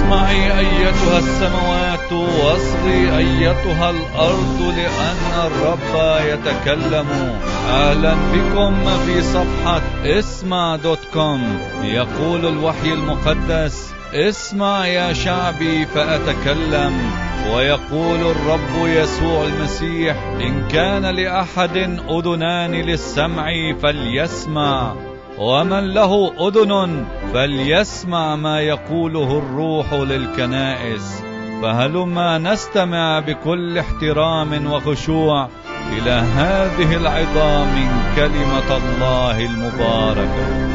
اسمعي أيتها السماوات واصغي أيتها الأرض لأن الرب يتكلم أهلا بكم في صفحة اسمع دوت كوم يقول الوحي المقدس اسمع يا شعبي فأتكلم ويقول الرب يسوع المسيح إن كان لأحد أذنان للسمع فليسمع ومن له أذن فليسمع ما يقوله الروح للكنائس فهلما نستمع بكل احترام وخشوع إلى هذه العظام من كلمة الله المباركة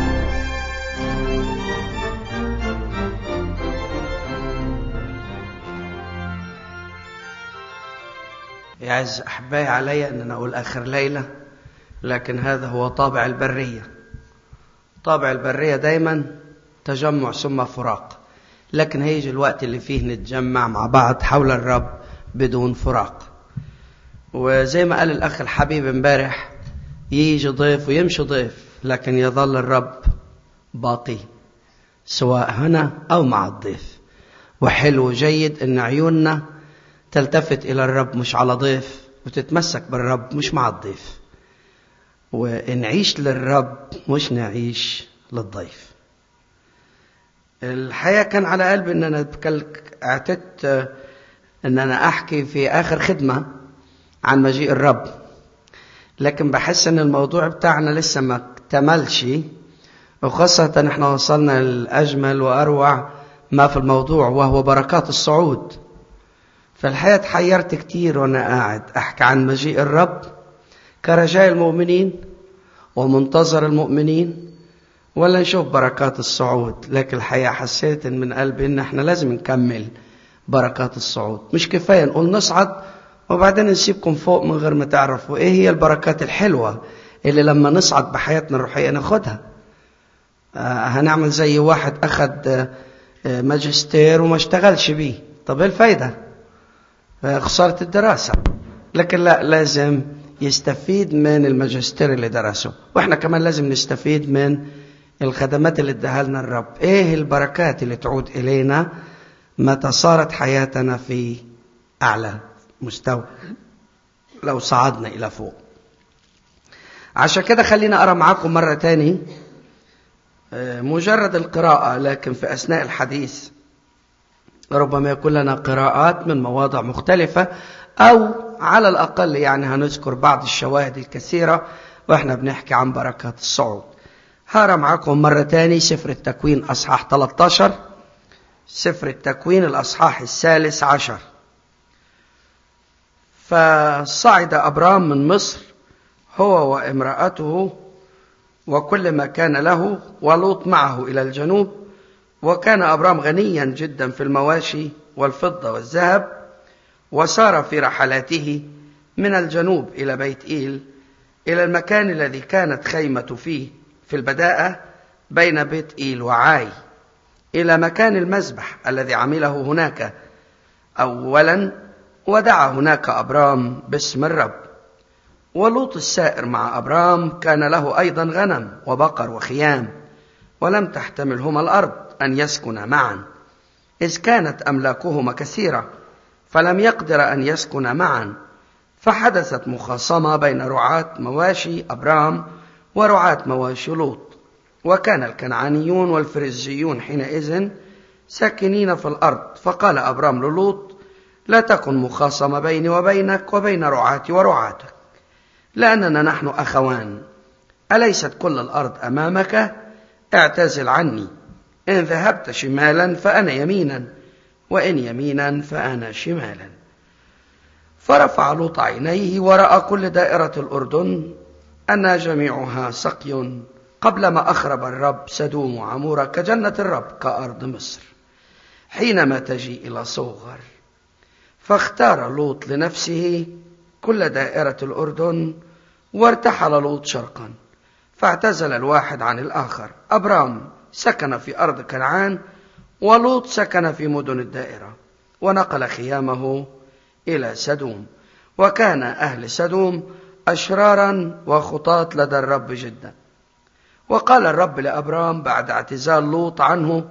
يعز أحبائي علي أن أنا أقول آخر ليلة لكن هذا هو طابع البرية طابع البرية دايما تجمع ثم فراق لكن هيجي الوقت اللي فيه نتجمع مع بعض حول الرب بدون فراق وزي ما قال الأخ الحبيب امبارح يجي ضيف ويمشي ضيف لكن يظل الرب باقي سواء هنا أو مع الضيف وحلو جيد أن عيوننا تلتفت إلى الرب مش على ضيف وتتمسك بالرب مش مع الضيف ونعيش للرب مش نعيش للضيف الحقيقة كان على قلبي أن أنا اعتدت أن أنا أحكي في آخر خدمة عن مجيء الرب لكن بحس أن الموضوع بتاعنا لسه ما اكتملش وخاصة احنا وصلنا لأجمل وأروع ما في الموضوع وهو بركات الصعود فالحقيقة تحيرت كتير وأنا قاعد أحكي عن مجيء الرب كرجاء المؤمنين ومنتظر المؤمنين ولا نشوف بركات الصعود لكن الحقيقة حسيت إن من قلبي إن إحنا لازم نكمل بركات الصعود مش كفاية نقول نصعد وبعدين نسيبكم فوق من غير ما تعرفوا إيه هي البركات الحلوة اللي لما نصعد بحياتنا الروحية ناخدها آه هنعمل زي واحد أخد آه ماجستير وما اشتغلش بيه طب إيه الفايدة خسارة الدراسة لكن لا لازم يستفيد من الماجستير اللي درسه واحنا كمان لازم نستفيد من الخدمات اللي اداها لنا الرب ايه البركات اللي تعود الينا متى صارت حياتنا في اعلى مستوى لو صعدنا الى فوق عشان كده خلينا ارى معاكم مرة تاني مجرد القراءة لكن في اثناء الحديث ربما يكون لنا قراءات من مواضع مختلفة أو على الأقل يعني هنذكر بعض الشواهد الكثيرة وإحنا بنحكي عن بركات الصعود هقرا معاكم مرة تاني سفر التكوين أصحاح 13 سفر التكوين الأصحاح الثالث عشر فصعد أبرام من مصر هو وامرأته وكل ما كان له ولوط معه إلى الجنوب وكان أبرام غنيا جدا في المواشي والفضة والذهب وسار في رحلاته من الجنوب إلى بيت إيل إلى المكان الذي كانت خيمة فيه في البداءة بين بيت إيل وعاي إلى مكان المذبح الذي عمله هناك أولا ودعا هناك أبرام باسم الرب ولوط السائر مع أبرام كان له أيضا غنم وبقر وخيام ولم تحتملهما الأرض أن يسكنا معا إذ كانت أملاكهما كثيرة فلم يقدر أن يسكن معا فحدثت مخاصمة بين رعاة مواشي أبرام ورعاة مواشي لوط وكان الكنعانيون والفريزيون حينئذ ساكنين في الأرض فقال أبرام للوط لا تكن مخاصمة بيني وبينك وبين رعاتي ورعاتك لأننا نحن أخوان أليست كل الأرض أمامك اعتزل عني إن ذهبت شمالا فأنا يمينا وإن يمينا فأنا شمالا فرفع لوط عينيه ورأى كل دائرة الأردن أن جميعها سقي قبلما أخرب الرب سدوم وعمورة كجنة الرب كأرض مصر حينما تجي إلى صوغر فاختار لوط لنفسه كل دائرة الأردن وارتحل لوط شرقا فاعتزل الواحد عن الآخر أبرام سكن في أرض كنعان ولوط سكن في مدن الدائرة ونقل خيامه إلى سدوم وكان أهل سدوم أشرارا وخطاة لدى الرب جدا وقال الرب لأبرام بعد اعتزال لوط عنه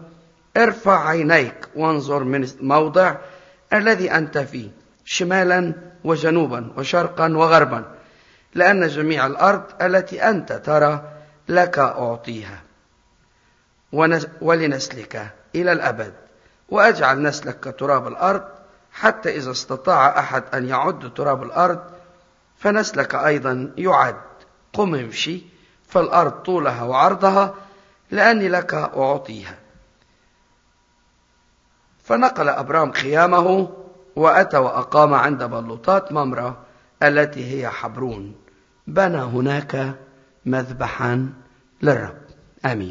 ارفع عينيك وانظر من الموضع الذي أنت فيه شمالا وجنوبا وشرقا وغربا لأن جميع الأرض التي أنت ترى لك أعطيها ولنسلك إلى الأبد وأجعل نسلك كتراب الأرض حتى إذا استطاع أحد أن يعد تراب الأرض فنسلك أيضا يعد قم امشي فالأرض طولها وعرضها لأني لك أعطيها فنقل أبرام خيامه وأتى وأقام عند بلوطات ممرة التي هي حبرون بنى هناك مذبحا للرب آمين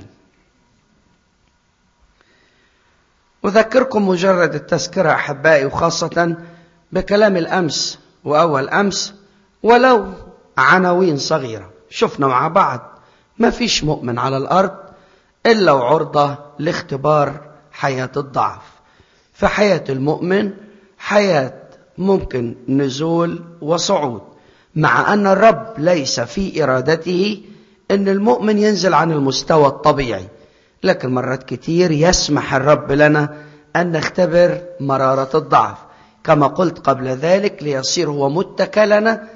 أذكركم مجرد التذكرة أحبائي وخاصة بكلام الأمس وأول أمس ولو عناوين صغيرة شفنا مع بعض ما فيش مؤمن على الأرض إلا وعرضة لاختبار حياة الضعف فحياة المؤمن حياة ممكن نزول وصعود مع أن الرب ليس في إرادته أن المؤمن ينزل عن المستوى الطبيعي لكن مرات كتير يسمح الرب لنا أن نختبر مرارة الضعف كما قلت قبل ذلك ليصير هو متكلنا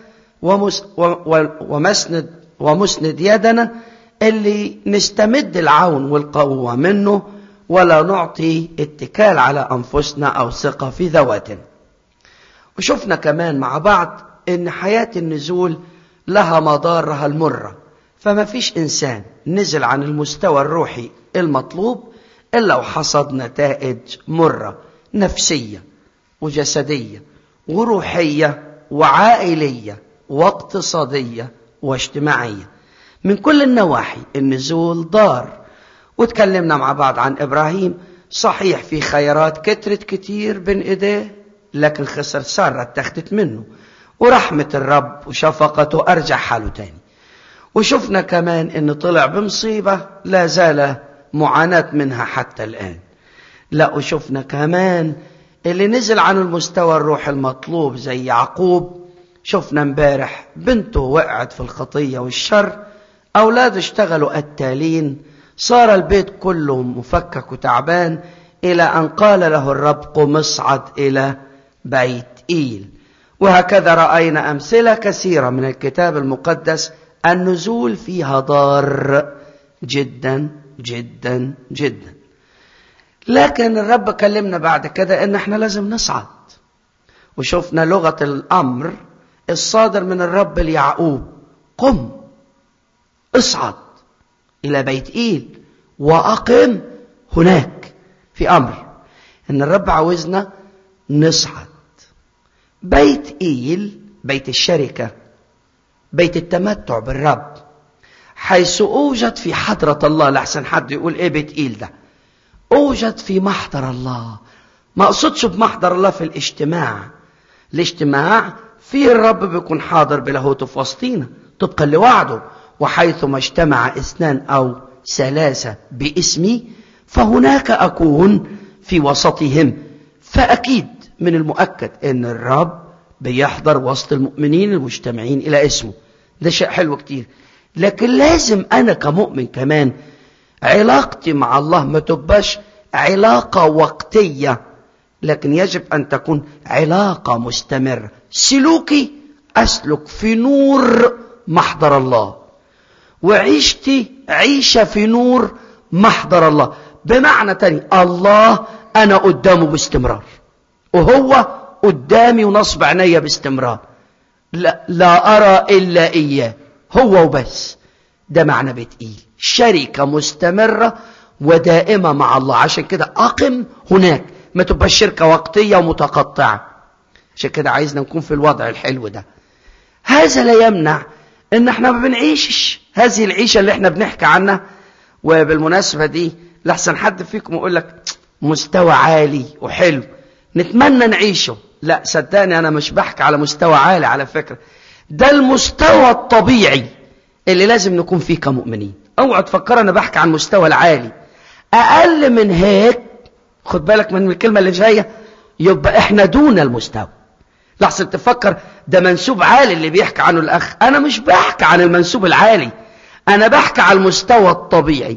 ومسند ومسند يدنا اللي نستمد العون والقوة منه ولا نعطي اتكال على أنفسنا أو ثقة في ذواتنا وشفنا كمان مع بعض ان حياة النزول لها مضارها المرة فما فيش إنسان نزل عن المستوى الروحي المطلوب إلا وحصد نتائج مرة نفسية وجسدية وروحية وعائلية واقتصادية واجتماعية من كل النواحي النزول ضار وتكلمنا مع بعض عن إبراهيم صحيح في خيرات كترت كتير بين إيديه لكن خسر سارة اتخذت منه ورحمة الرب وشفقته أرجع حاله تاني وشفنا كمان ان طلع بمصيبة لا زال معاناة منها حتى الآن لا وشفنا كمان اللي نزل عن المستوى الروح المطلوب زي يعقوب شفنا امبارح بنته وقعت في الخطية والشر أولاده اشتغلوا قتالين صار البيت كله مفكك وتعبان إلى أن قال له الرب قم اصعد إلى بيت إيل وهكذا رأينا أمثلة كثيرة من الكتاب المقدس النزول فيها ضار جدا جدا جدا لكن الرب كلمنا بعد كده ان احنا لازم نصعد وشفنا لغة الامر الصادر من الرب ليعقوب قم اصعد الى بيت ايل واقم هناك في امر ان الرب عاوزنا نصعد بيت ايل بيت الشركه بيت التمتع بالرب حيث أوجد في حضرة الله لحسن حد يقول إيه بيت إيل ده أوجد في محضر الله ما أقصدش بمحضر الله في الاجتماع الاجتماع فيه الرب بيكون حاضر بلاهوته في وسطينا طبقا لوعده وحيثما اجتمع اثنان أو ثلاثة باسمي فهناك أكون في وسطهم فأكيد من المؤكد أن الرب بيحضر وسط المؤمنين المجتمعين إلى اسمه ده شيء حلو كتير لكن لازم أنا كمؤمن كمان علاقتي مع الله ما تبقاش علاقة وقتية لكن يجب أن تكون علاقة مستمرة سلوكي أسلك في نور محضر الله وعيشتي عيشة في نور محضر الله بمعنى تاني الله أنا قدامه باستمرار وهو قدامي ونصب عينيا باستمرار لا, لا أرى إلا إياه هو وبس ده معنى بتقيل شركة مستمرة ودائمة مع الله عشان كده أقم هناك ما تبقى الشركة وقتية ومتقطعة عشان كده عايزنا نكون في الوضع الحلو ده هذا لا يمنع ان احنا ما بنعيشش هذه العيشة اللي احنا بنحكي عنها وبالمناسبة دي لحسن حد فيكم يقول لك مستوى عالي وحلو نتمنى نعيشه لا صدقني انا مش بحكي على مستوى عالي على فكرة ده المستوى الطبيعي اللي لازم نكون فيه كمؤمنين اوعى تفكر انا بحكي عن المستوى العالي اقل من هيك خد بالك من الكلمة اللي جاية يبقى احنا دون المستوى لحظة تفكر ده منسوب عالي اللي بيحكي عنه الاخ انا مش بحكي عن المنسوب العالي انا بحكي على المستوى الطبيعي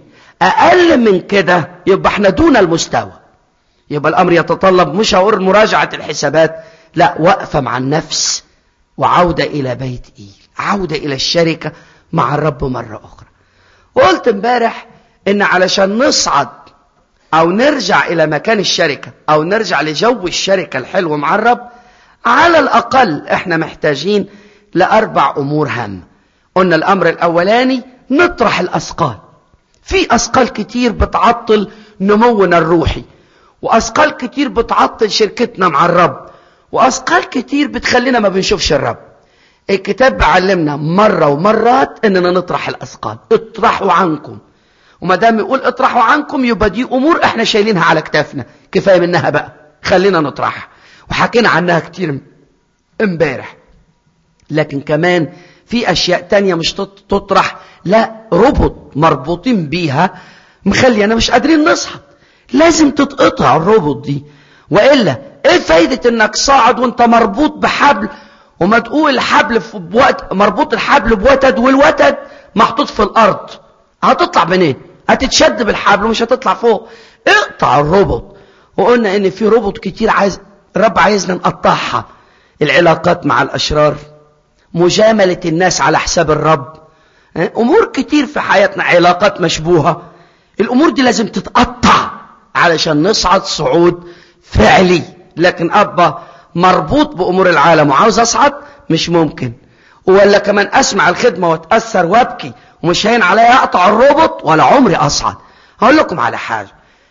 اقل من كده يبقى احنا دون المستوى يبقى الامر يتطلب مش هقول مراجعة الحسابات لا وقفة مع النفس وعودة الى بيت ايل عودة الى الشركة مع الرب مرة اخرى وقلت امبارح ان علشان نصعد او نرجع الى مكان الشركة او نرجع لجو الشركة الحلو مع الرب على الاقل احنا محتاجين لاربع امور هامة قلنا الامر الاولاني نطرح الاثقال في اثقال كتير بتعطل نمونا الروحي واثقال كتير بتعطل شركتنا مع الرب واثقال كتير بتخلينا ما بنشوفش الرب الكتاب علمنا مرة ومرات اننا نطرح الاثقال اطرحوا عنكم وما دام يقول اطرحوا عنكم يبقى دي امور احنا شايلينها على كتافنا كفايه منها بقى خلينا نطرحها وحكينا عنها كتير امبارح لكن كمان في اشياء تانية مش تطرح لا ربط مربوطين بيها مخلي انا مش قادرين نصحى لازم تتقطع الربط دي والا ايه فايدة انك صاعد وانت مربوط بحبل وما تقول الحبل في بوقت مربوط الحبل بوتد والوتد محطوط في الارض هتطلع منين هتتشد بالحبل ومش هتطلع فوق اقطع الربط وقلنا ان في ربط كتير عايز الرب عايزنا نقطعها العلاقات مع الاشرار مجاملة الناس على حساب الرب امور كتير في حياتنا علاقات مشبوهة الامور دي لازم تتقطع علشان نصعد صعود فعلي لكن ابا مربوط بامور العالم وعاوز اصعد مش ممكن ولا كمان اسمع الخدمة واتأثر وابكي ومش هين عليا اقطع الربط ولا عمري اصعد هقول لكم على حاجة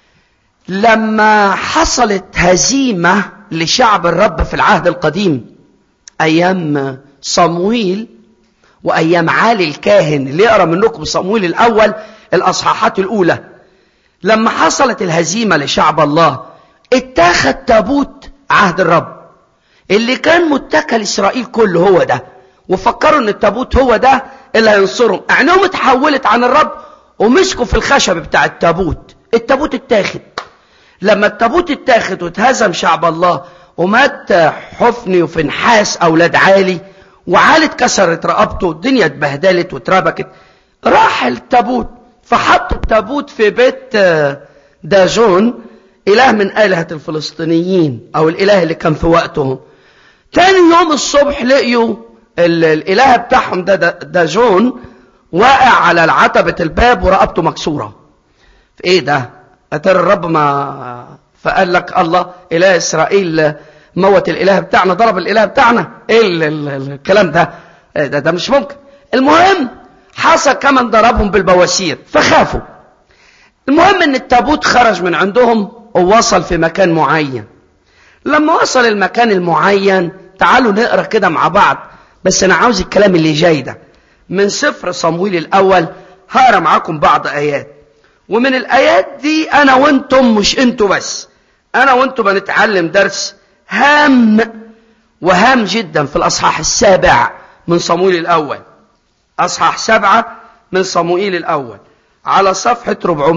لما حصلت هزيمة لشعب الرب في العهد القديم ايام صمويل وايام عالي الكاهن اللي يقرا منكم صمويل الاول الاصحاحات الاولى لما حصلت الهزيمة لشعب الله اتاخد تابوت عهد الرب اللي كان متكل اسرائيل كله هو ده وفكروا ان التابوت هو ده اللي هينصرهم عينهم اتحولت عن الرب ومسكوا في الخشب بتاع التابوت التابوت اتاخد لما التابوت اتاخد واتهزم شعب الله ومات حفني وفنحاس اولاد عالي وعالي اتكسرت رقبته والدنيا اتبهدلت واتربكت راح التابوت فحطوا التابوت في بيت داجون اله من الهة الفلسطينيين او الاله اللي كان في وقتهم تاني يوم الصبح لقيوا الاله بتاعهم ده داجون واقع على عتبة الباب ورقبته مكسورة في ايه ده اتر الرب ما فقال لك الله اله اسرائيل موت الاله بتاعنا ضرب الاله بتاعنا ايه ال ال الكلام ده ده, ده مش ممكن المهم حصل كمان ضربهم بالبواسير فخافوا المهم ان التابوت خرج من عندهم ووصل في مكان معين لما وصل المكان المعين تعالوا نقرا كده مع بعض بس انا عاوز الكلام اللي جاي ده من سفر صمويل الاول هقرا معاكم بعض ايات ومن الايات دي انا وانتم مش انتوا بس انا وانتم بنتعلم درس هام وهام جدا في الاصحاح السابع من صمويل الاول اصحاح سبعة من صموئيل الاول على صفحة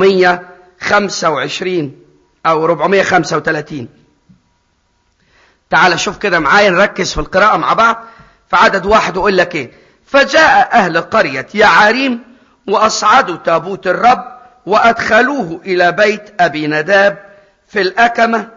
425 او 435 تعال شوف كده معايا نركز في القراءة مع بعض في عدد واحد يقول لك ايه فجاء اهل قرية يعاريم واصعدوا تابوت الرب وادخلوه الى بيت ابي نداب في الاكمة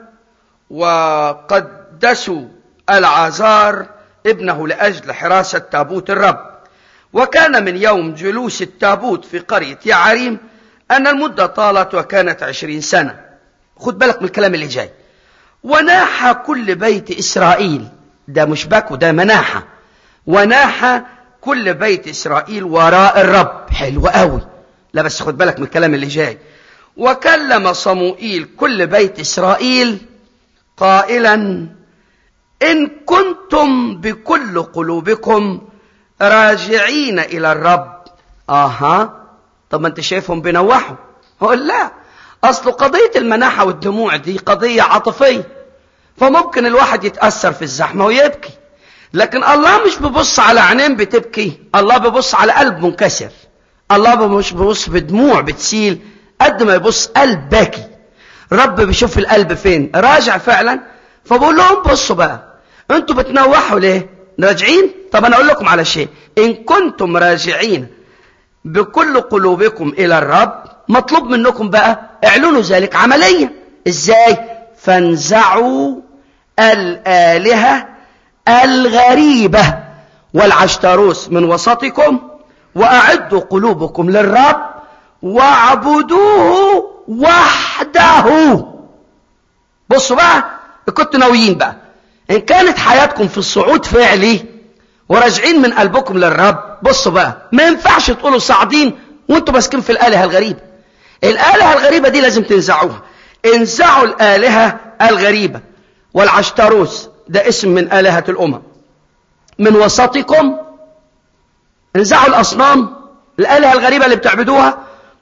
وقدسوا العازار ابنه لاجل حراسة تابوت الرب وكان من يوم جلوس التابوت في قرية يعريم أن المدة طالت وكانت عشرين سنة خد بالك من الكلام اللي جاي وناح كل بيت إسرائيل ده مش باكو ده مناحة وناح كل بيت إسرائيل وراء الرب حلو قوي لا بس خد بالك من الكلام اللي جاي وكلم صموئيل كل بيت إسرائيل قائلا إن كنتم بكل قلوبكم راجعين إلى الرب آها طب ما أنت شايفهم بينوحوا هقول لا أصل قضية المناحة والدموع دي قضية عاطفية فممكن الواحد يتأثر في الزحمة ويبكي لكن الله مش بيبص على عينين بتبكي الله بيبص على قلب منكسر الله مش بيبص بدموع بتسيل قد ما يبص قلب باكي رب بيشوف القلب فين راجع فعلا فبقول لهم بصوا بقى انتوا بتنوحوا ليه راجعين طب انا اقول لكم على شيء ان كنتم راجعين بكل قلوبكم الى الرب مطلوب منكم بقى اعلنوا ذلك عمليا ازاي فانزعوا الآلهة الغريبة والعشتروس من وسطكم وأعدوا قلوبكم للرب واعبدوه وحده بصوا بقى كنتوا ناويين بقى إن كانت حياتكم في الصعود فعلي وراجعين من قلبكم للرب بصوا بقى ما ينفعش تقولوا صاعدين وانتوا ماسكين في الآلهة الغريبة الآلهة الغريبة دي لازم تنزعوها انزعوا الآلهة الغريبة والعشتروس ده اسم من آلهة الأمم من وسطكم انزعوا الأصنام الآلهة الغريبة اللي بتعبدوها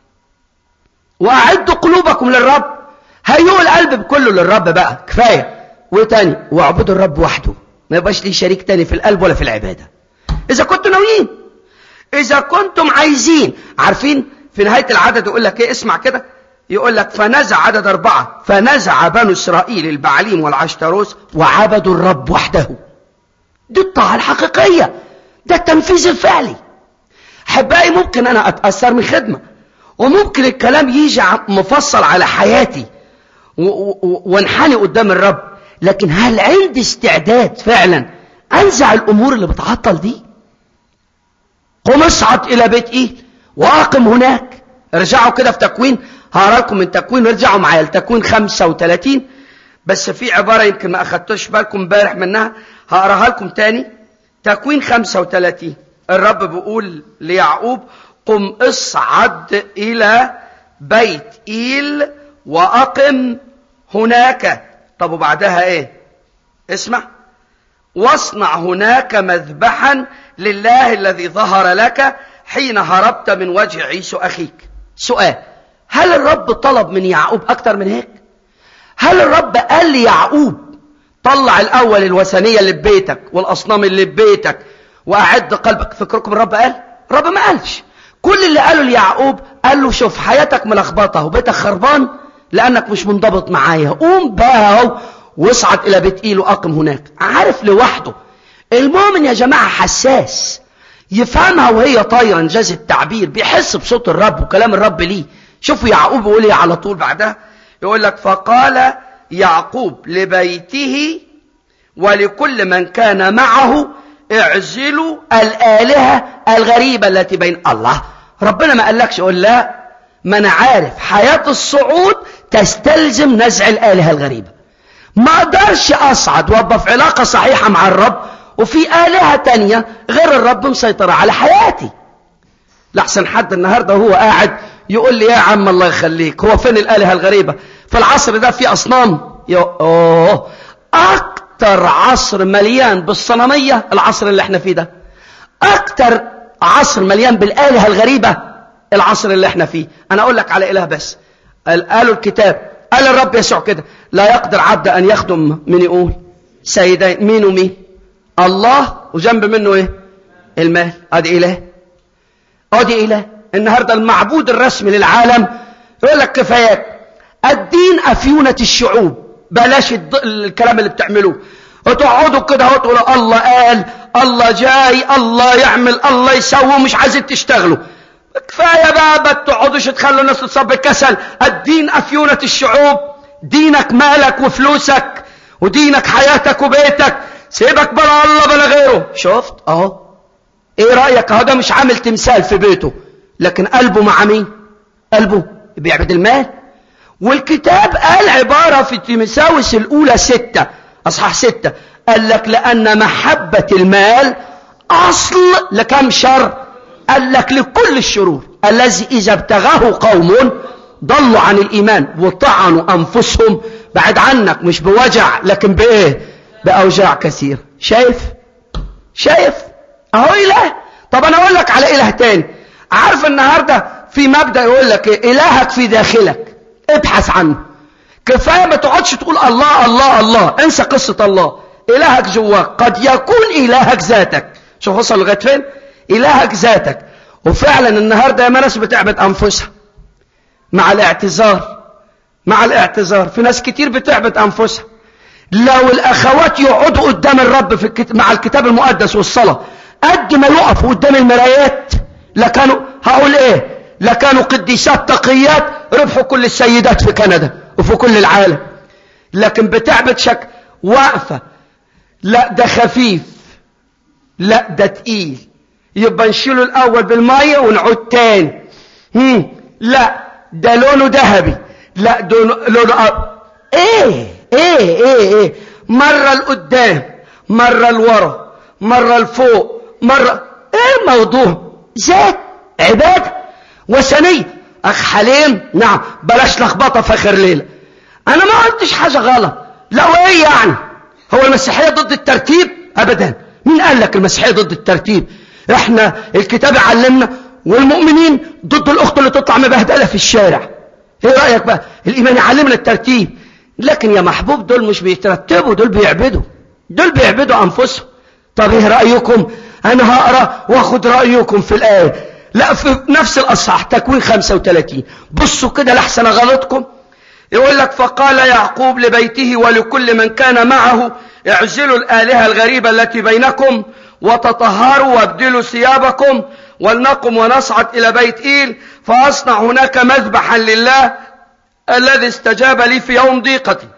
وأعدوا قلوبكم للرب هيئوا القلب بكله للرب بقى كفاية وتاني واعبدوا الرب وحده ما يبقاش ليه شريك تاني في القلب ولا في العبادة إذا كنتم ناويين إذا كنتم عايزين عارفين في نهاية العدد يقول لك إيه اسمع كده يقول لك فنزع عدد أربعة فنزع بنو إسرائيل البعليم والعشتروس وعبدوا الرب وحده دي الطاعة الحقيقية ده التنفيذ الفعلي حبائي ممكن أنا أتأثر من خدمة وممكن الكلام يجي مفصل على حياتي وانحني قدام الرب لكن هل عندي استعداد فعلا أنزع الأمور اللي بتعطل دي قم اصعد إلى بيت إيل وأقم هناك ارجعوا كده في تكوين هقرا لكم من تكوين ارجعوا معايا لتكوين 35 بس في عبارة يمكن ما أخدتوش بالكم امبارح منها هقراها لكم تاني تكوين 35 الرب بيقول ليعقوب قم اصعد إلى بيت إيل وأقم هناك طب وبعدها ايه اسمع واصنع هناك مذبحا لله الذي ظهر لك حين هربت من وجه عيسو أخيك سؤال هل الرب طلب من يعقوب أكتر من هيك هل الرب قال ليعقوب طلع الأول الوثنية اللي ببيتك والأصنام اللي ببيتك وأعد قلبك فكركم الرب قال الرب ما قالش كل اللي قاله ليعقوب قال له شوف حياتك ملخبطة وبيتك خربان لأنك مش منضبط معايا قوم بقى اهو واصعد إلى بيت إيل وأقم هناك عارف لوحده المؤمن يا جماعة حساس يفهمها وهي طايرة انجاز التعبير بيحس بصوت الرب وكلام الرب ليه شوفوا يعقوب يقول ايه على طول بعدها يقول لك فقال يعقوب لبيته ولكل من كان معه اعزلوا الآلهة الغريبة التي بين الله ربنا ما قالكش يقول لا ما انا عارف حياة الصعود تستلزم نزع الآلهة الغريبة ما اقدرش اصعد وابقى في علاقة صحيحة مع الرب وفي آلهة تانية غير الرب مسيطرة على حياتي لحسن حد النهاردة هو قاعد يقول لي يا عم الله يخليك هو فين الآلهة الغريبة في العصر ده في أصنام أوه أكتر عصر مليان بالصنمية العصر اللي احنا فيه ده أكتر عصر مليان بالآلهة الغريبة العصر اللي احنا فيه أنا أقول لك على إله بس قالوا الكتاب قال الرب يسوع كده لا يقدر عبد أن يخدم من يقول سيدين مين ومين الله وجنب منه ايه المال ادي اله ادي اله النهارده المعبود الرسمي للعالم يقول لك كفايات الدين افيونه الشعوب بلاش الكلام اللي بتعملوه وتقعدوا كده وتقولوا الله قال الله جاي الله يعمل الله يسوي مش عايزين تشتغلوا كفايه بقى ما تقعدوش تخلوا الناس تصاب بالكسل الدين افيونه الشعوب دينك مالك وفلوسك ودينك حياتك وبيتك سيبك بلا الله بلا غيره شفت اهو ايه رأيك اهو ده مش عامل تمثال في بيته لكن قلبه مع مين قلبه بيعبد المال والكتاب قال عبارة في تيمساوس الاولى ستة اصحاح ستة قال لك لان محبة المال اصل لكم شر قال لك لكل الشرور الذي اذا ابتغاه قوم ضلوا عن الايمان وطعنوا انفسهم بعد عنك مش بوجع لكن بايه بأوجاع كثير شايف شايف اهو اله طب انا اقول لك على اله تاني عارف النهاردة في مبدأ يقول لك إيه؟ الهك في داخلك ابحث عنه كفاية ما تقعدش تقول الله الله الله انسى قصة الله الهك جواك قد يكون الهك ذاتك شوف وصل لغاية فين الهك ذاتك وفعلا النهاردة يا ناس بتعبد انفسها مع الاعتذار مع الاعتذار في ناس كتير بتعبد انفسها لو الاخوات يقعدوا قدام الرب في الكت... مع الكتاب المقدس والصلاة قد ما يقفوا قدام المرايات لكانوا هقول ايه لكانوا قديسات تقيات ربحوا كل السيدات في كندا وفي كل العالم لكن بتعبد شك واقفة لا ده خفيف لا ده تقيل يبقى نشيله الأول بالمية ونعود تاني هم. لا ده لونه ذهبي لا ده لونه أرض. ايه ايه ايه ايه مرة لقدام مرة لورا مرة لفوق مرة ايه الموضوع زيت عبادة وثنية اخ حليم نعم بلاش لخبطة في اخر ليلة انا ما قلتش حاجة غلط لا وايه يعني هو المسيحية ضد الترتيب ابدا مين قال لك المسيحية ضد الترتيب احنا الكتاب يعلمنا والمؤمنين ضد الاخت اللي تطلع مبهدلة في الشارع ايه رأيك بقى الايمان يعلمنا الترتيب لكن يا محبوب دول مش بيترتبوا دول بيعبدوا دول بيعبدوا انفسهم طب ايه رأيكم انا هقرا واخد رأيكم في الآية لا في نفس الاصحاح تكوين 35 بصوا كده لحسن غلطكم يقول لك فقال يعقوب لبيته ولكل من كان معه اعزلوا الآلهة الغريبة التي بينكم وتطهروا وابدلوا ثيابكم ولنقم ونصعد إلى بيت إيل فأصنع هناك مذبحا لله الذي استجاب لي في يوم ضيقتي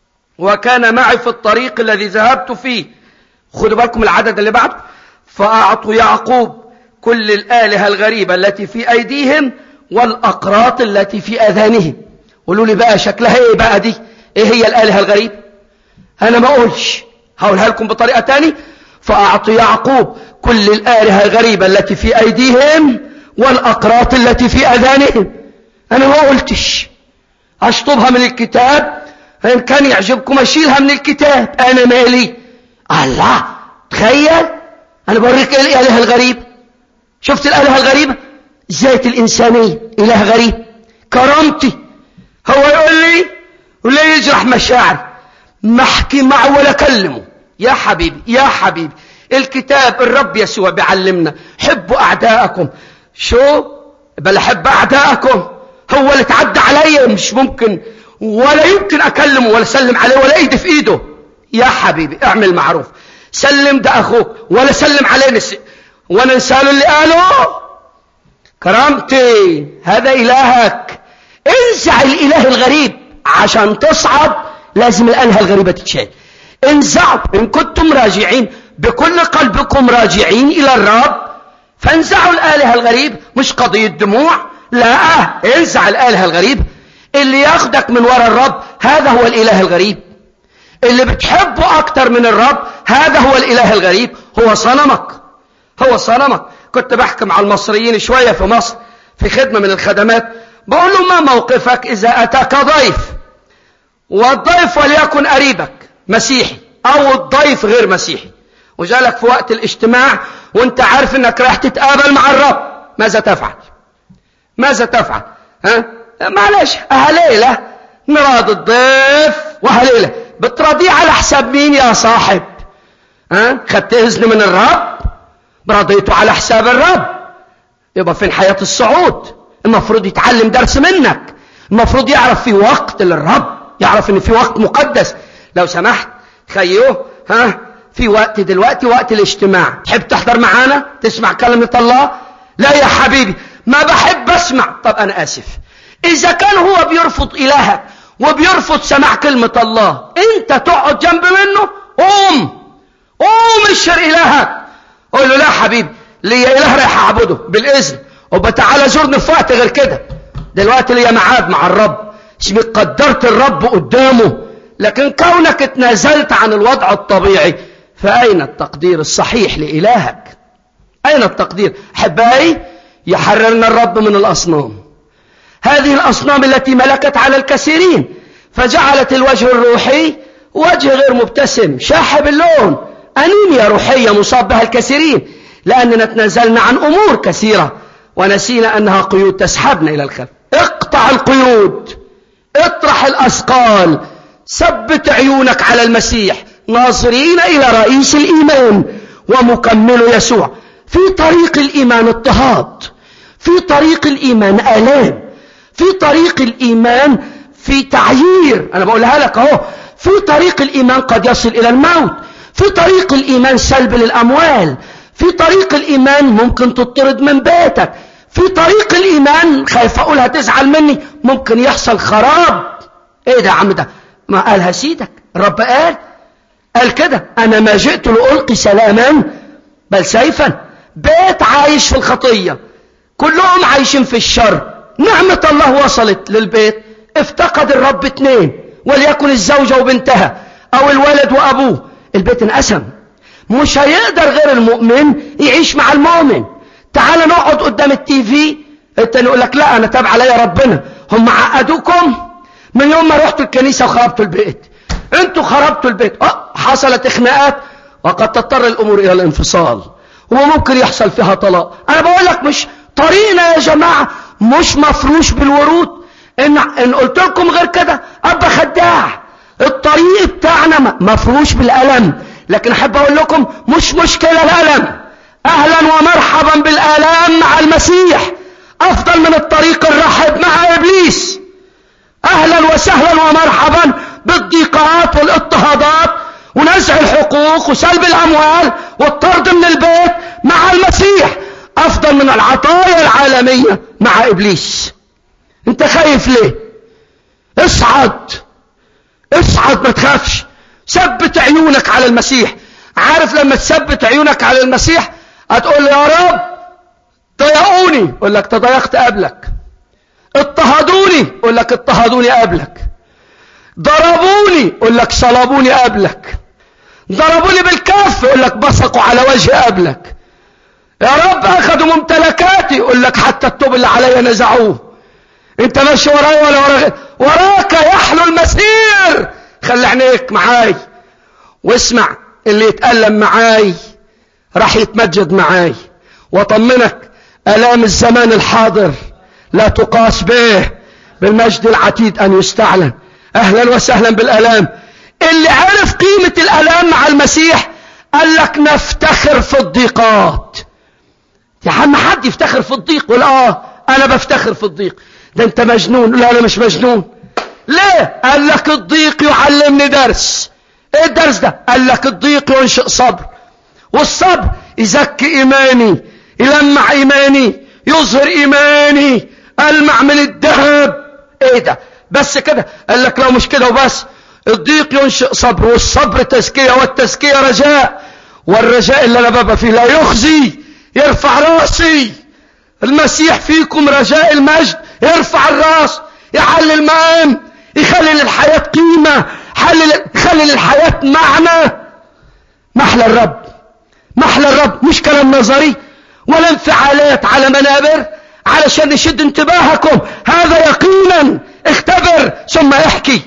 وكان معي في الطريق الذي ذهبت فيه خدوا بالكم العدد اللي بعده فأعطوا يعقوب كل الآلهة الغريبة التي في أيديهم والأقراط التي في أذانهم قولوا لي بقى شكلها ايه بقى دي ايه هي الآلهة الغريبة انا ما اقولش هقولها لكم بطريقة تاني فأعطوا يعقوب كل الآلهة الغريبة التي في أيديهم والأقراط التي في أذانهم أنا ما قلتش أشطبها من الكتاب إن كان يعجبكم أشيلها من الكتاب أنا مالي الله تخيل أنا بوريك إيه الآلهة الغريبة شفت الآلهة الغريبة ذات الإنسانية إله غريب كرامتي هو يقول لي ولا يجرح مشاعري ما احكي معه ولا اكلمه يا حبيبي يا حبيبي الكتاب الرب يسوع بيعلمنا حبوا اعداءكم شو بل احب اعداءكم هو اللي تعدى عليا مش ممكن ولا يمكن اكلمه ولا اسلم عليه ولا ايدي في ايده يا حبيبي اعمل معروف سلم ده اخوك ولا سلم عليه نس... وانا انسان اللي قاله كرامتي هذا الهك انزع الاله الغريب عشان تصعد لازم الالهه الغريبه تتشال انزعوا ان كنتم راجعين بكل قلبكم راجعين الى الرب فانزعوا الالهه الغريب مش قضيه دموع لا انزع الالهه الغريب اللي ياخدك من وراء الرب هذا هو الاله الغريب اللي بتحبه اكتر من الرب هذا هو الاله الغريب هو صنمك هو صنمك كنت بحكي مع المصريين شويه في مصر في خدمه من الخدمات بقول له ما موقفك اذا اتاك ضيف والضيف وليكن قريبك مسيحي او الضيف غير مسيحي وجالك في وقت الاجتماع وانت عارف انك راح تتقابل مع الرب ماذا تفعل ماذا تفعل ها معلش هليلة نراضي الضيف وهليلة بتراضيه على حساب مين يا صاحب ها خدت اذن من الرب رضيته على حساب الرب يبقى فين حياة الصعود المفروض يتعلم درس منك المفروض يعرف في وقت للرب يعرف ان في وقت مقدس لو سمحت خيوه ها في وقت دلوقتي وقت الاجتماع تحب تحضر معانا تسمع كلمة الله لا يا حبيبي ما بحب اسمع طب انا اسف اذا كان هو بيرفض الهك وبيرفض سماع كلمة الله انت تقعد جنب منه قوم قوم اشهر الهك قول له لا حبيبي ليا اله رايح اعبده بالاذن وبتعالى زورني في وقت غير كده دلوقتي ليا ميعاد مع الرب اسمك قدرت الرب قدامه لكن كونك اتنازلت عن الوضع الطبيعي فأين التقدير الصحيح لإلهك أين التقدير حباي يحررنا الرب من الأصنام هذه الأصنام التي ملكت على الكثيرين فجعلت الوجه الروحي وجه غير مبتسم شاحب اللون أنيميا روحية مصاب بها الكثيرين لأننا تنازلنا عن أمور كثيرة ونسينا أنها قيود تسحبنا إلى الخلف اقطع القيود اطرح الأثقال ثبت عيونك على المسيح ناظرين إلى رئيس الإيمان ومكمل يسوع في طريق الإيمان اضطهاد في طريق الإيمان آلام في طريق الإيمان في تعيير أنا بقولها لك أهو في طريق الإيمان قد يصل إلى الموت في طريق الإيمان سلب للأموال في طريق الإيمان ممكن تطرد من بيتك في طريق الإيمان خايف أقول هتزعل مني ممكن يحصل خراب إيه ده يا عم ده ما قالها سيدك الرب قال قال كده أنا ما جئت لألقي سلاما بل سيفا بيت عايش في الخطية كلهم عايشين في الشر نعمة الله وصلت للبيت افتقد الرب اتنين وليكن الزوجة وبنتها او الولد وابوه البيت انقسم مش هيقدر غير المؤمن يعيش مع المؤمن تعال نقعد قدام التي في التاني يقول لك لا انا تابع عليا ربنا هم عقدوكم من يوم ما رحتوا الكنيسة وخربتوا البيت انتوا خربتوا البيت اه حصلت خناقات وقد تضطر الامور الى الانفصال وممكن يحصل فيها طلاق انا بقول لك مش طريقنا يا جماعة مش مفروش بالورود ان, إن قلت لكم غير كده ابقى خداع الطريق بتاعنا مفروش بالالم لكن احب اقول لكم مش مشكلة الالم اهلا ومرحبا بالالام مع المسيح افضل من الطريق الرحب مع ابليس اهلا وسهلا ومرحبا بالضيقات والاضطهادات ونزع الحقوق وسلب الاموال والطرد من البيت مع المسيح افضل من العطايا العالمية مع ابليس انت خايف ليه اصعد اصعد ما تخافش ثبت عيونك على المسيح عارف لما تثبت عيونك على المسيح هتقول يا رب ضيقوني اقول لك تضايقت قبلك اضطهدوني اقول لك اضطهدوني قبلك ضربوني اقول لك صلبوني قبلك ضربوني بالكف اقول لك بصقوا على وجهي قبلك يا رب اخذوا ممتلكاتي يقول لك حتى التوب اللي عليا نزعوه انت ماشي ورايا ولا وراك وراك يحلو المسير خلي عينيك معاي واسمع اللي يتألم معاي راح يتمجد معاي واطمنك الام الزمان الحاضر لا تقاس به بالمجد العتيد ان يستعلن اهلا وسهلا بالالام اللي عرف قيمة الالام مع المسيح قال لك نفتخر في الضيقات يا عم حد يفتخر في الضيق قول اه انا بفتخر في الضيق ده انت مجنون لا انا مش مجنون ليه قال لك الضيق يعلمني درس ايه الدرس ده قال لك الضيق ينشئ صبر والصبر يزكي ايماني يلمع ايماني يظهر ايماني المع من الذهب ايه ده بس كده قال لك لو مش كده وبس الضيق ينشئ صبر والصبر تزكية والتزكية رجاء والرجاء اللي انا بابا فيه لا يخزي يرفع راسي المسيح فيكم رجاء المجد يرفع الراس يعلي المقام يخلي للحياة قيمة يخلي للحياة معنى محلى الرب محلى الرب مش كلام نظري ولا انفعالات على منابر علشان يشد انتباهكم هذا يقينا اختبر ثم احكي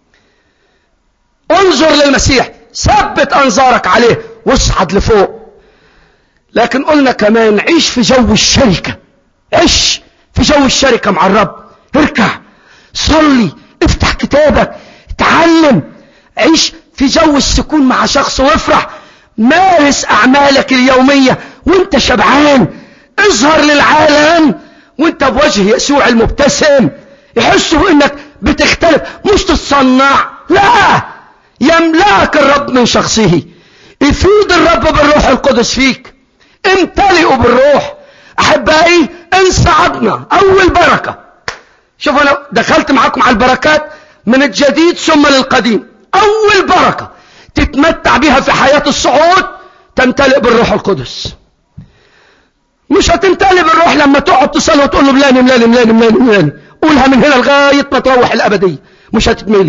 انظر للمسيح ثبت انظارك عليه واصعد لفوق لكن قلنا كمان عيش في جو الشركة عيش في جو الشركة مع الرب اركع صلي افتح كتابك اتعلم عيش في جو السكون مع شخص وافرح مارس اعمالك اليومية وانت شبعان اظهر للعالم وانت بوجه يسوع المبتسم يحسوا انك بتختلف مش تتصنع لا يملأك الرب من شخصه يفيد الرب بالروح القدس فيك امتلئوا بالروح احبائي ان صعدنا اول بركة شوف انا دخلت معاكم على البركات من الجديد ثم للقديم اول بركة تتمتع بها في حياة الصعود تمتلئ بالروح القدس مش هتمتلئ بالروح لما تقعد تصلي وتقول له ملاني ملاني ملاني ملاني ملاني قولها من هنا لغاية ما تروح الابدية مش هتتملي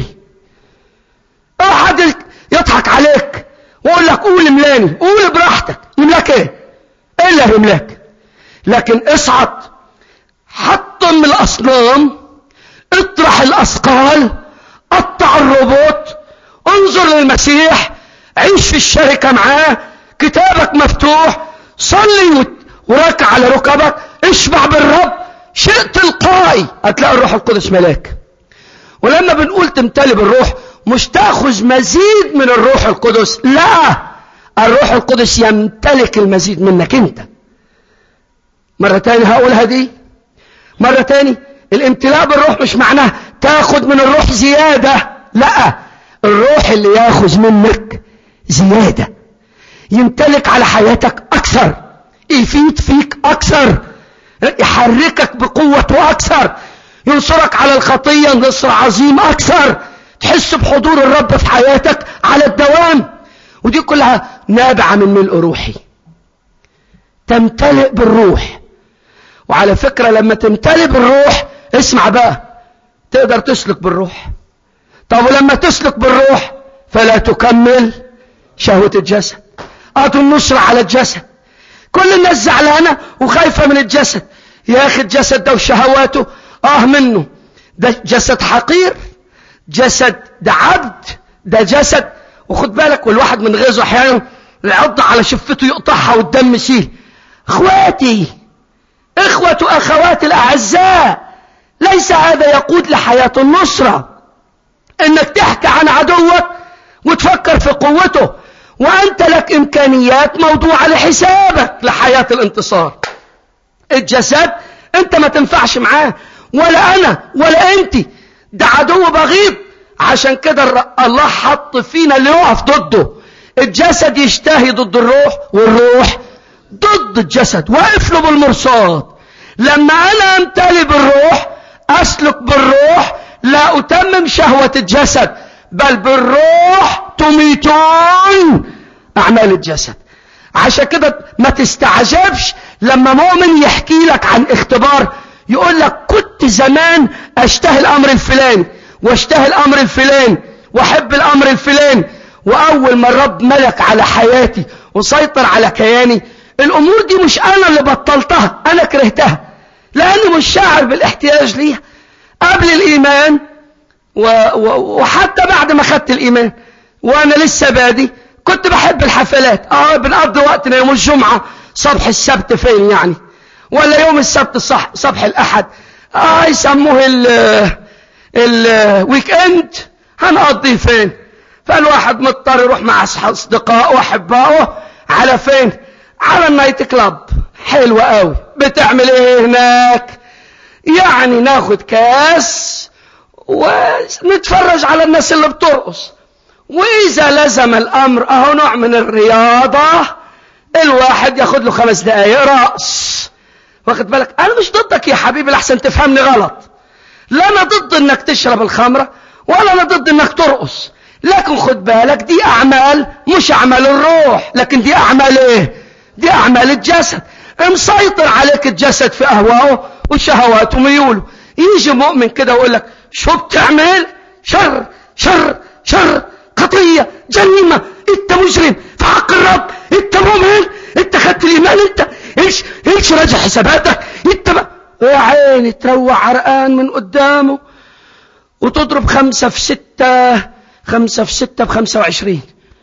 احد يضحك عليك ويقول لك قول ملاني قول براحتك يملاك ايه ايه اللي هيملاك لكن اصعد حطم الاصنام اطرح الاثقال قطع الربوط انظر للمسيح عيش في الشركة معاه كتابك مفتوح صلي وراكع على ركبك اشبع بالرب شيء تلقائي هتلاقي الروح القدس ملاك ولما بنقول تمتلي بالروح مش تاخذ مزيد من الروح القدس لا الروح القدس يمتلك المزيد منك انت مرة تاني هقولها دي مرة تاني الامتلاء بالروح مش معناه تاخد من الروح زيادة لا الروح اللي ياخذ منك زيادة يمتلك على حياتك اكثر يفيد فيك اكثر يحركك بقوة أكثر ينصرك على الخطية نصر عظيم أكثر تحس بحضور الرب في حياتك على الدوام ودي كلها نابعة من ملء روحي تمتلئ بالروح وعلى فكرة لما تمتلئ بالروح اسمع بقى تقدر تسلك بالروح طب ولما تسلك بالروح فلا تكمل شهوة الجسد أعطوا النصر على الجسد كل الناس زعلانة وخايفة من الجسد يا أخي الجسد ده وشهواته آه منه ده جسد حقير جسد ده عبد ده جسد وخد بالك والواحد من غيظه احيانا العض على شفته يقطعها والدم يسيل اخواتي اخوة اخواتي الاعزاء ليس هذا يقود لحياة النصرة انك تحكي عن عدوك وتفكر في قوته وانت لك امكانيات موضوعة لحسابك لحياة الانتصار الجسد انت ما تنفعش معاه ولا انا ولا انت ده عدو بغيض عشان كده الله حط فينا اللي يقف ضده الجسد يشتهي ضد الروح والروح ضد الجسد واقف له بالمرصاد لما انا امتلي بالروح اسلك بالروح لا اتمم شهوة الجسد بل بالروح تميتون اعمال الجسد عشان كده ما تستعجبش لما مؤمن يحكي لك عن اختبار يقول لك كنت زمان اشتهي الامر الفلاني واشتهي الامر الفلاني واحب الامر الفلاني واول ما الرب ملك على حياتي وسيطر على كياني الامور دي مش انا اللي بطلتها انا كرهتها لاني مش شاعر بالاحتياج ليها قبل الايمان و... و... وحتى بعد ما خدت الايمان وانا لسه بادي كنت بحب الحفلات اه بنقضي وقتنا يوم الجمعة صبح السبت فين يعني ولا يوم السبت صح صبح الاحد اه يسموه ال الويك اند هنقضيه فين فالواحد مضطر يروح مع اصدقائه واحبائه على فين على النايت كلاب حلوة قوي بتعمل ايه هناك يعني ناخد كاس ونتفرج على الناس اللي بترقص واذا لزم الامر اهو نوع من الرياضة الواحد ياخد له خمس دقايق رأس واخد بالك انا مش ضدك يا حبيبي لحسن تفهمني غلط لا انا ضد انك تشرب الخمرة ولا انا ضد انك ترقص لكن خد بالك دي اعمال مش اعمال الروح لكن دي اعمال ايه دي اعمال الجسد مسيطر عليك الجسد في اهوائه وشهواته وميوله يجي مؤمن كده ويقول لك شو بتعمل شر شر شر خطية جريمة انت مجرم في حق الرب انت مؤمن انت خدت الايمان انت ايش ايش راجع حساباتك انت بقى يا عيني تروح عرقان من قدامه وتضرب خمسة في ستة خمسة في ستة بخمسة وعشرين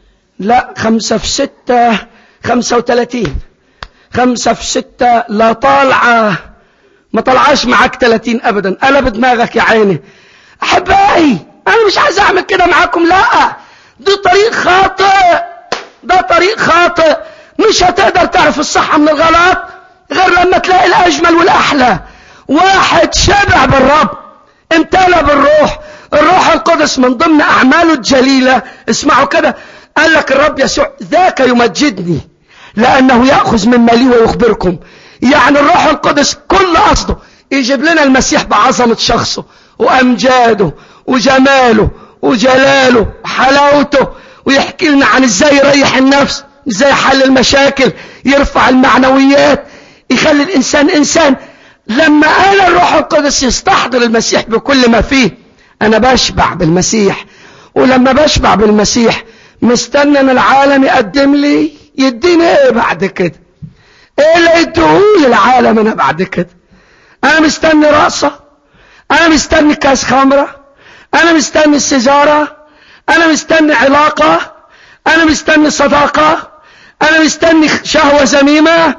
لا خمسة في ستة خمسة وثلاثين خمسة في ستة لا طالعة ما طلعاش معاك ثلاثين ابدا قلب دماغك يا عيني احبائي انا مش عايز اعمل كده معاكم لا ده طريق خاطئ ده طريق خاطئ مش هتقدر تعرف الصح من الغلط غير لما تلاقي الاجمل والاحلى واحد شبع بالرب امتلى بالروح الروح القدس من ضمن اعماله الجليلة اسمعوا كده قال لك الرب يسوع ذاك يمجدني لانه يأخذ من مالي ويخبركم يعني الروح القدس كل قصده يجيب لنا المسيح بعظمة شخصه وامجاده وجماله وجلاله وحلاوته ويحكي لنا عن ازاي يريح النفس ازاي يحل المشاكل يرفع المعنويات يخلي الانسان انسان لما انا الروح القدس يستحضر المسيح بكل ما فيه انا بشبع بالمسيح ولما بشبع بالمسيح مستنى ان العالم يقدم لي يديني ايه بعد كده ايه اللي يديهولي العالم انا بعد كده انا مستني رقصة انا مستني كاس خمرة انا مستني السيجارة انا مستني علاقة انا مستني صداقة انا مستني شهوة زميمة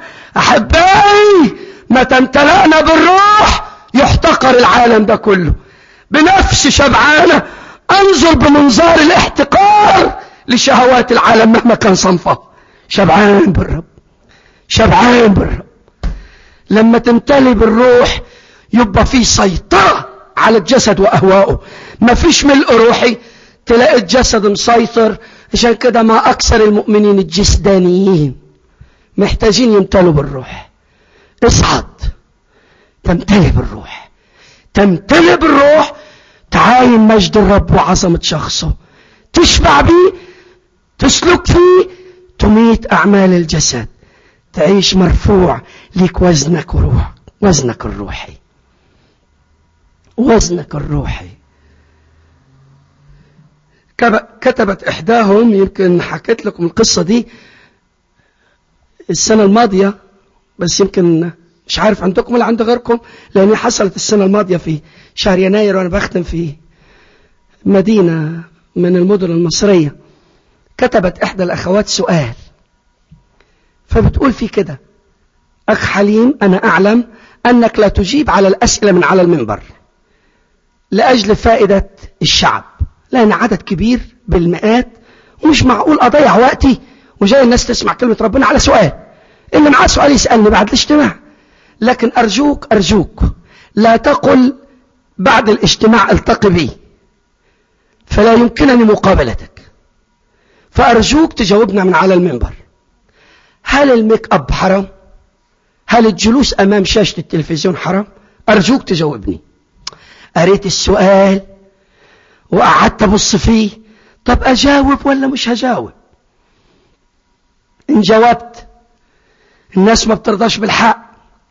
احبائي متى امتلأنا بالروح يحتقر العالم ده كله بنفس شبعانة انظر بمنظار الاحتقار لشهوات العالم مهما كان صنفه شبعان بالرب شبعان بالرب لما تمتلي بالروح يبقى في سيطرة على الجسد وأهوائه ما فيش ملء روحي تلاقي الجسد مسيطر عشان كده ما أكثر المؤمنين الجسدانيين محتاجين يمتلوا بالروح اصعد تمتلئ بالروح تمتلئ بالروح تعاين مجد الرب وعظمة شخصه تشبع بيه تسلك فيه تميت أعمال الجسد تعيش مرفوع ليك وزنك وروح وزنك الروحي وزنك الروحي كتبت إحداهم يمكن حكيت لكم القصة دي السنة الماضية بس يمكن مش عارف عندكم ولا عند غيركم لأن حصلت السنة الماضية في شهر يناير وأنا بختم في مدينة من المدن المصرية كتبت إحدى الأخوات سؤال فبتقول في كده أخ حليم أنا أعلم أنك لا تجيب على الأسئلة من على المنبر لأجل فائدة الشعب لأن عدد كبير بالمئات ومش معقول أضيع وقتي وجاي الناس تسمع كلمة ربنا على سؤال اللي معاه سؤال يسألني بعد الاجتماع لكن أرجوك أرجوك لا تقل بعد الاجتماع التقي بي فلا يمكنني مقابلتك فأرجوك تجاوبنا من على المنبر هل الميك أب حرام هل الجلوس أمام شاشة التلفزيون حرام أرجوك تجاوبني قريت السؤال وقعدت أبص فيه طب أجاوب ولا مش هجاوب إن جاوبت الناس ما بترضاش بالحق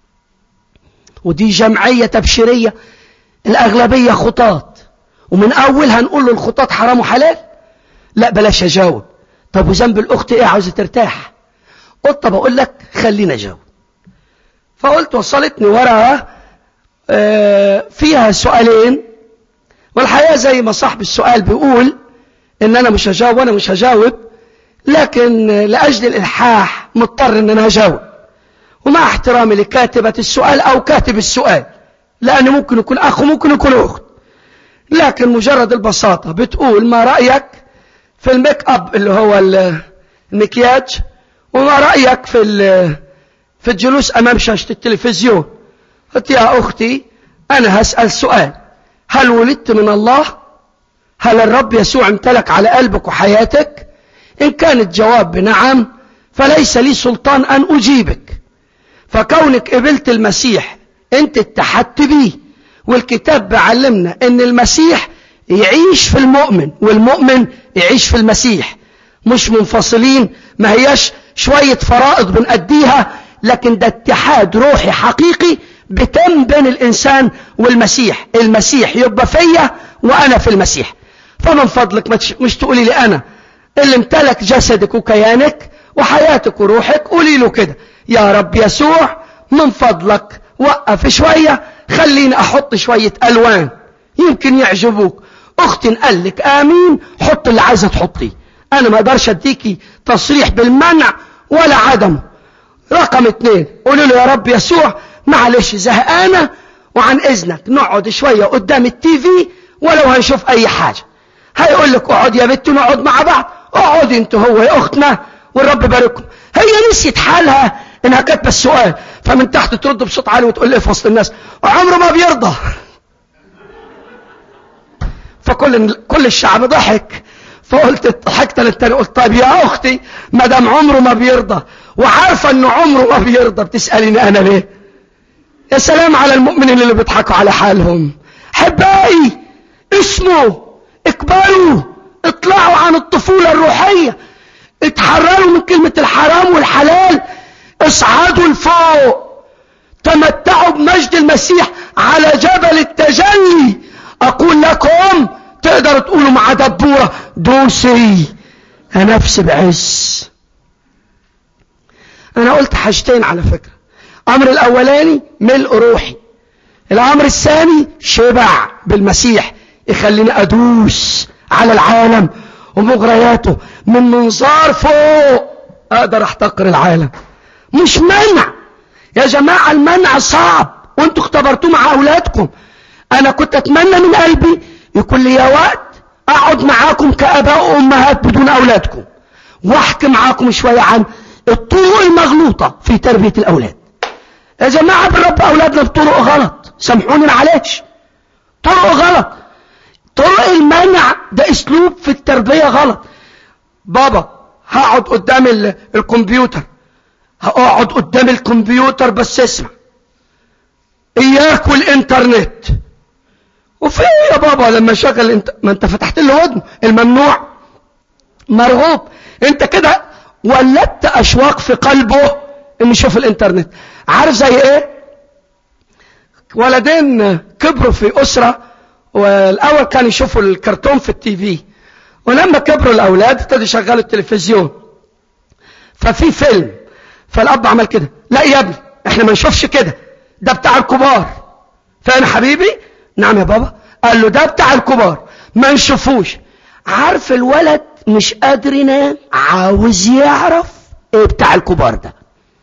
ودي جمعية تبشيرية الأغلبية خطاط ومن أولها نقول له الخطاط حرام وحلال لا بلاش أجاوب طب وذنب الأخت إيه عاوزة ترتاح قلت طب أقول لك خلينا أجاوب فقلت وصلتني ورقة فيها سؤالين والحقيقة زي ما صاحب السؤال بيقول ان انا مش هجاوب وانا مش هجاوب لكن لاجل الالحاح مضطر ان انا هجاوب ومع احترامي لكاتبة السؤال او كاتب السؤال لان ممكن يكون اخ وممكن يكون اخت لكن مجرد البساطة بتقول ما رأيك في الميك اب اللي هو المكياج وما رأيك في في الجلوس امام شاشة التلفزيون قلت يا اختي انا هسأل سؤال هل ولدت من الله هل الرب يسوع امتلك على قلبك وحياتك إن كان الجواب بنعم فليس لي سلطان أن أجيبك فكونك قبلت المسيح أنت اتحدت بيه والكتاب بعلمنا أن المسيح يعيش في المؤمن والمؤمن يعيش في المسيح مش منفصلين ما هياش شوية فرائض بنأديها لكن ده اتحاد روحي حقيقي بتم بين الإنسان والمسيح المسيح يبقى فيا وأنا في المسيح فمن فضلك مش تقولي لي أنا اللي امتلك جسدك وكيانك وحياتك وروحك قولي له كده يا رب يسوع من فضلك وقف شوية خليني أحط شوية ألوان يمكن يعجبوك أختي قال لك آمين حط اللي عايزة تحطيه أنا ما أقدرش أديكي تصريح بالمنع ولا عدم رقم اتنين قولوا له يا رب يسوع معلش زهقانة وعن إذنك نقعد شوية قدام التي في ولو هنشوف أي حاجة هيقول لك اقعد يا بنت نقعد مع بعض اقعد انت هو يا أختنا والرب يبارككم هي نسيت حالها انها كاتبه السؤال فمن تحت ترد بصوت عالي وتقول لي في وسط الناس عمره ما بيرضى فكل كل الشعب ضحك فقلت ضحكت للتاني قلت طيب يا اختي ما دام عمره ما بيرضى وعارفه انه عمره ما بيرضى بتساليني انا ليه يا سلام على المؤمنين اللي بيضحكوا على حالهم حبائي اسمه اقبلوا اطلعوا عن الطفولة الروحية اتحرروا من كلمة الحرام والحلال اصعدوا لفوق تمتعوا بمجد المسيح على جبل التجلي اقول لكم تقدروا تقولوا مع دبورة دوسي يا نفس بعز انا قلت حاجتين على فكرة الامر الاولاني ملء روحي الامر الثاني شبع بالمسيح يخليني ادوس على العالم ومغرياته من منظار فوق اقدر احتقر العالم مش منع يا جماعة المنع صعب وانتوا اختبرتوه مع اولادكم انا كنت اتمنى من قلبي يكون لي وقت اقعد معاكم كاباء وامهات بدون اولادكم واحكي معاكم شوية عن الطرق المغلوطة في تربية الاولاد يا جماعة بالرب اولادنا بطرق غلط سامحوني معلش طرق غلط طرق المنع ده اسلوب في التربية غلط بابا هقعد قدام الكمبيوتر هقعد قدام الكمبيوتر بس اسمع اياك والانترنت وفي يا بابا لما شغل انت ما انت فتحت له ودنه الممنوع مرغوب انت كده ولدت اشواق في قلبه انه يشوف الانترنت عارف زي ايه ولدين كبروا في اسره والاول كانوا يشوفوا الكرتون في التي في ولما كبروا الاولاد ابتدوا يشغلوا التلفزيون ففي فيلم فالاب عمل كده لا يا ابني احنا ما نشوفش كده ده بتاع الكبار فاهم حبيبي نعم يا بابا قال له ده بتاع الكبار ما نشوفوش عارف الولد مش قادر ينام عاوز يعرف ايه بتاع الكبار ده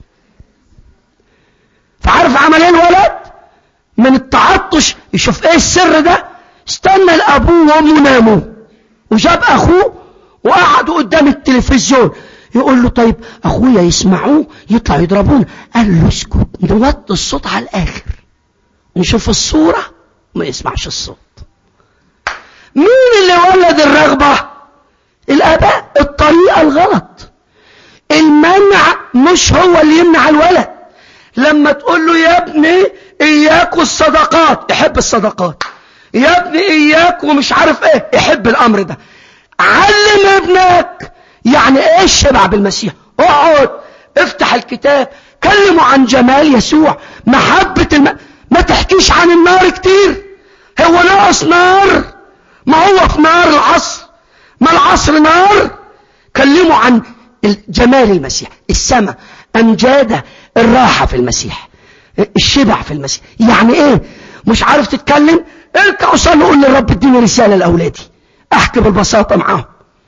فعارف عمل ايه الولد من التعطش يشوف ايه السر ده استنى الابوه وامه ناموا وجاب اخوه وقعدوا قدام التلفزيون يقول له طيب اخويا يسمعوه يطلع يضربونا قال له اسكت نوطي الصوت على الاخر نشوف الصورة ما يسمعش الصوت مين اللي ولد الرغبة الاباء الطريقة الغلط المنع مش هو اللي يمنع الولد لما تقول له يا ابني اياك والصدقات يحب الصدقات يا ابني اياك ومش عارف ايه يحب الامر ده علم ابنك يعني ايه الشبع بالمسيح اقعد افتح الكتاب كلمه عن جمال يسوع محبة الم... ما تحكيش عن النار كتير هو ناقص نار ما هو في نار العصر ما العصر نار كلمه عن جمال المسيح السماء امجاده الراحة في المسيح الشبع في المسيح يعني ايه مش عارف تتكلم اركع وصلي قول للرب اديني رسالة لاولادي احكي بالبساطة معاهم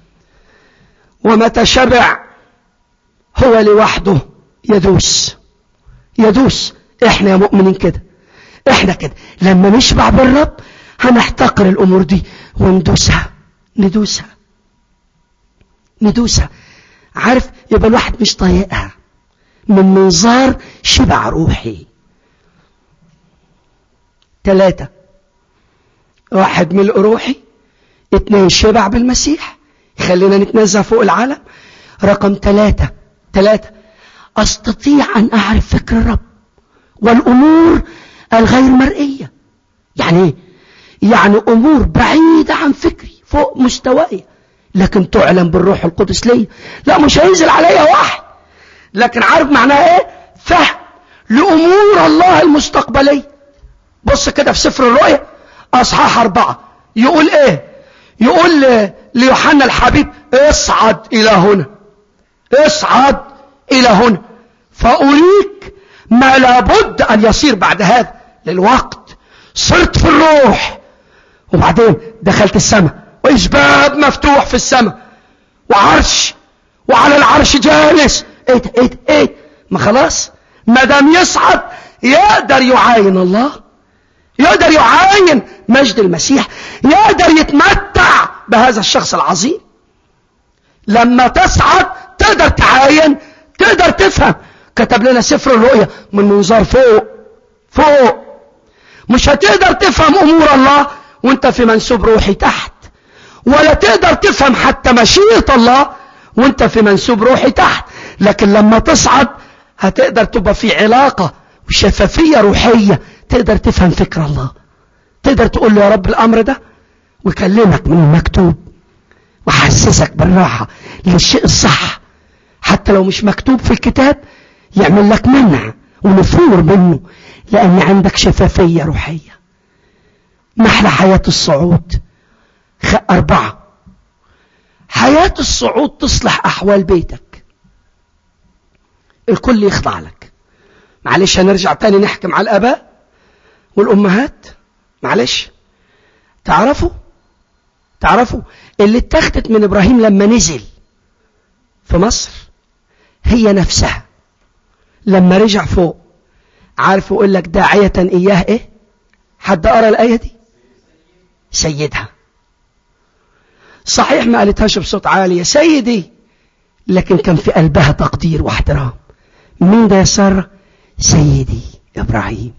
ومتى شبع هو لوحده يدوس يدوس احنا يا مؤمنين كده احنا كده لما نشبع بالرب هنحتقر الامور دي وندوسها ندوسها ندوسها عارف يبقى الواحد مش طايقها من منظار شبع روحي ثلاثة واحد ملء روحي اثنين شبع بالمسيح خلينا نتنزه فوق العالم رقم ثلاثة ثلاثة أستطيع أن أعرف فكر الرب والأمور الغير مرئية يعني ايه؟ يعني أمور بعيدة عن فكري فوق مستواي لكن تعلم بالروح القدس لي لا مش هينزل عليا واحد لكن عارف معناها ايه فهم لأمور الله المستقبلية بص كده في سفر الرؤيا أصحاح أربعة يقول ايه يقول ليوحنا الحبيب اصعد إلى هنا اصعد إلى هنا فأريك ما لابد أن يصير بعد هذا للوقت صرت في الروح وبعدين دخلت السماء وإذ باب مفتوح في السماء وعرش وعلى العرش جالس ايه ده ايه ده ايه ما خلاص ما دام يصعد يقدر يعاين الله يقدر يعاين مجد المسيح يقدر يتمتع بهذا الشخص العظيم لما تصعد تقدر تعاين تقدر تفهم كتب لنا سفر الرؤيا من منظار فوق فوق مش هتقدر تفهم امور الله وانت في منسوب روحي تحت ولا تقدر تفهم حتى مشيئة الله وانت في منسوب روحي تحت لكن لما تصعد هتقدر تبقى في علاقة وشفافية روحية تقدر تفهم فكر الله تقدر تقول له يا رب الامر ده ويكلمك من المكتوب وحسسك بالراحة للشيء الصح حتى لو مش مكتوب في الكتاب يعمل لك منع ونفور منه لأن عندك شفافية روحية محلى حياة الصعود أربعة حياة الصعود تصلح أحوال بيتك الكل يخضع لك معلش هنرجع تاني نحكم على الآباء والأمهات معلش تعرفوا تعرفوا اللي اتخذت من إبراهيم لما نزل في مصر هي نفسها لما رجع فوق عارف يقول لك داعية إياه إيه حد قرأ الآية دي سيدها صحيح ما قالتهاش بصوت عالي يا سيدي لكن كان في قلبها تقدير واحترام مين ده يا سارة سيدي إبراهيم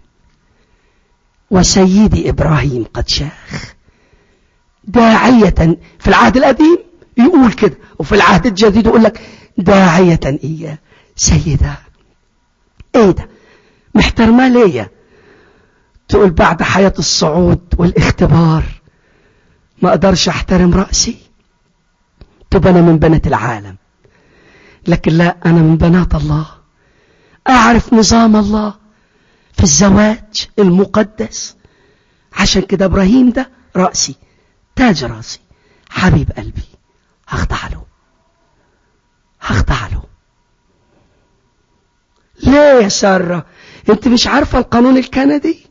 وسيدي إبراهيم قد شاخ داعية في العهد القديم يقول كده وفي العهد الجديد يقول لك داعية إياه سيدها ايه ده محترمة ليا تقول بعد حياة الصعود والاختبار ما اقدرش احترم رأسي تبقى انا من بنات العالم لكن لا انا من بنات الله اعرف نظام الله في الزواج المقدس عشان كده ابراهيم ده رأسي تاج رأسي حبيب قلبي هخضع له هخضع له ليه يا سارة انت مش عارفة القانون الكندي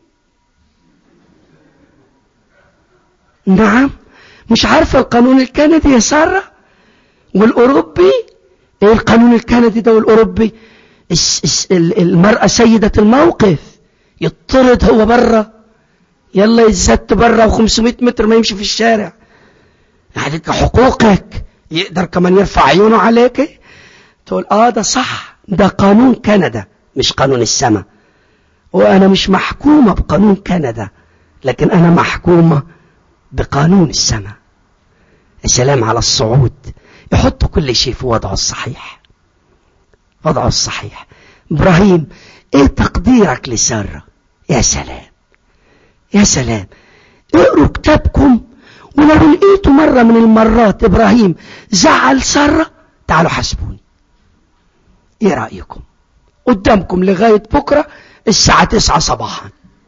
نعم مش عارفة القانون الكندي يا سارة والأوروبي ايه القانون الكندي ده والأوروبي المرأة سيدة الموقف يطرد هو برا يلا يزت برا و500 متر ما يمشي في الشارع عليك حقوقك يقدر كمان يرفع عيونه عليك تقول اه ده صح ده قانون كندا مش قانون السماء وانا مش محكومة بقانون كندا لكن انا محكومة بقانون السماء السلام على الصعود يحط كل شيء في وضعه الصحيح وضعه الصحيح ابراهيم ايه تقديرك لسارة يا سلام يا سلام اقروا كتابكم ولو لقيتوا مرة من المرات ابراهيم زعل سارة تعالوا حاسبوني ايه رأيكم قدامكم لغاية بكرة الساعة تسعة صباحا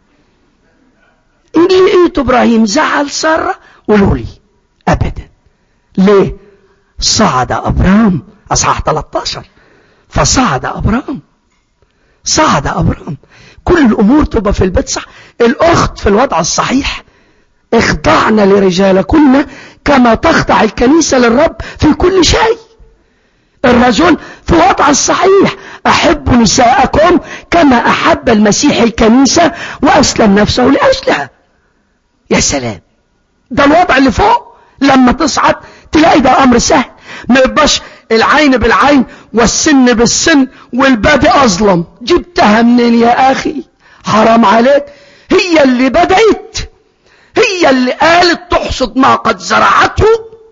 إن لقيت إبراهيم زعل سارة قولوا لي أبدا ليه صعد أبرام أصحاح 13 فصعد أبرام صعد أبرام كل الأمور تبقى في البيت صح الأخت في الوضع الصحيح اخضعنا لرجالكن كما تخضع الكنيسة للرب في كل شيء الرجل في وضع الصحيح أحب نساءكم كما أحب المسيح الكنيسة وأسلم نفسه لأجلها يا سلام ده الوضع اللي فوق لما تصعد تلاقي ده أمر سهل ما يبقاش العين بالعين والسن بالسن والبادئ أظلم جبتها منين يا أخي حرام عليك هي اللي بدأت هي اللي قالت تحصد ما قد زرعته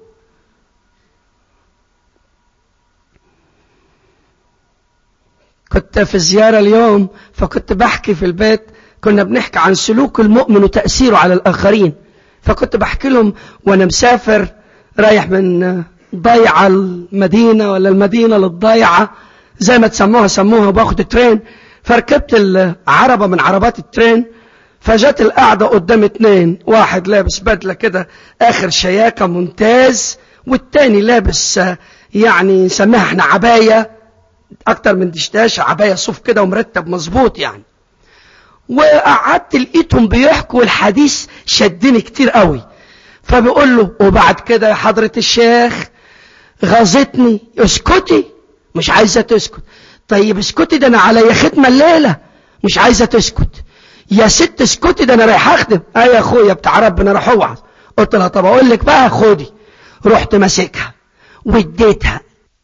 كنت في زيارة اليوم فكنت بحكي في البيت كنا بنحكي عن سلوك المؤمن وتأثيره على الآخرين فكنت بحكي لهم وأنا مسافر رايح من ضيعة المدينة ولا المدينة للضيعة زي ما تسموها سموها وباخد ترين فركبت العربة من عربات الترين فجت القعدة قدام اتنين واحد لابس بدلة كده آخر شياكة ممتاز والتاني لابس يعني نسميها احنا عباية أكتر من دشداش عباية صوف كده ومرتب مظبوط يعني وقعدت لقيتهم بيحكوا الحديث شدني كتير قوي فبيقول له وبعد كده يا حضرة الشيخ غاظتني اسكتي مش عايزة تسكت طيب اسكتي ده انا عليا ختمة الليلة مش عايزة تسكت يا ست اسكتي ده انا رايح اخدم اه يا اخويا بتاع ربنا راح اوعظ قلت لها طب اقول لك بقى خدي رحت ماسكها واديتها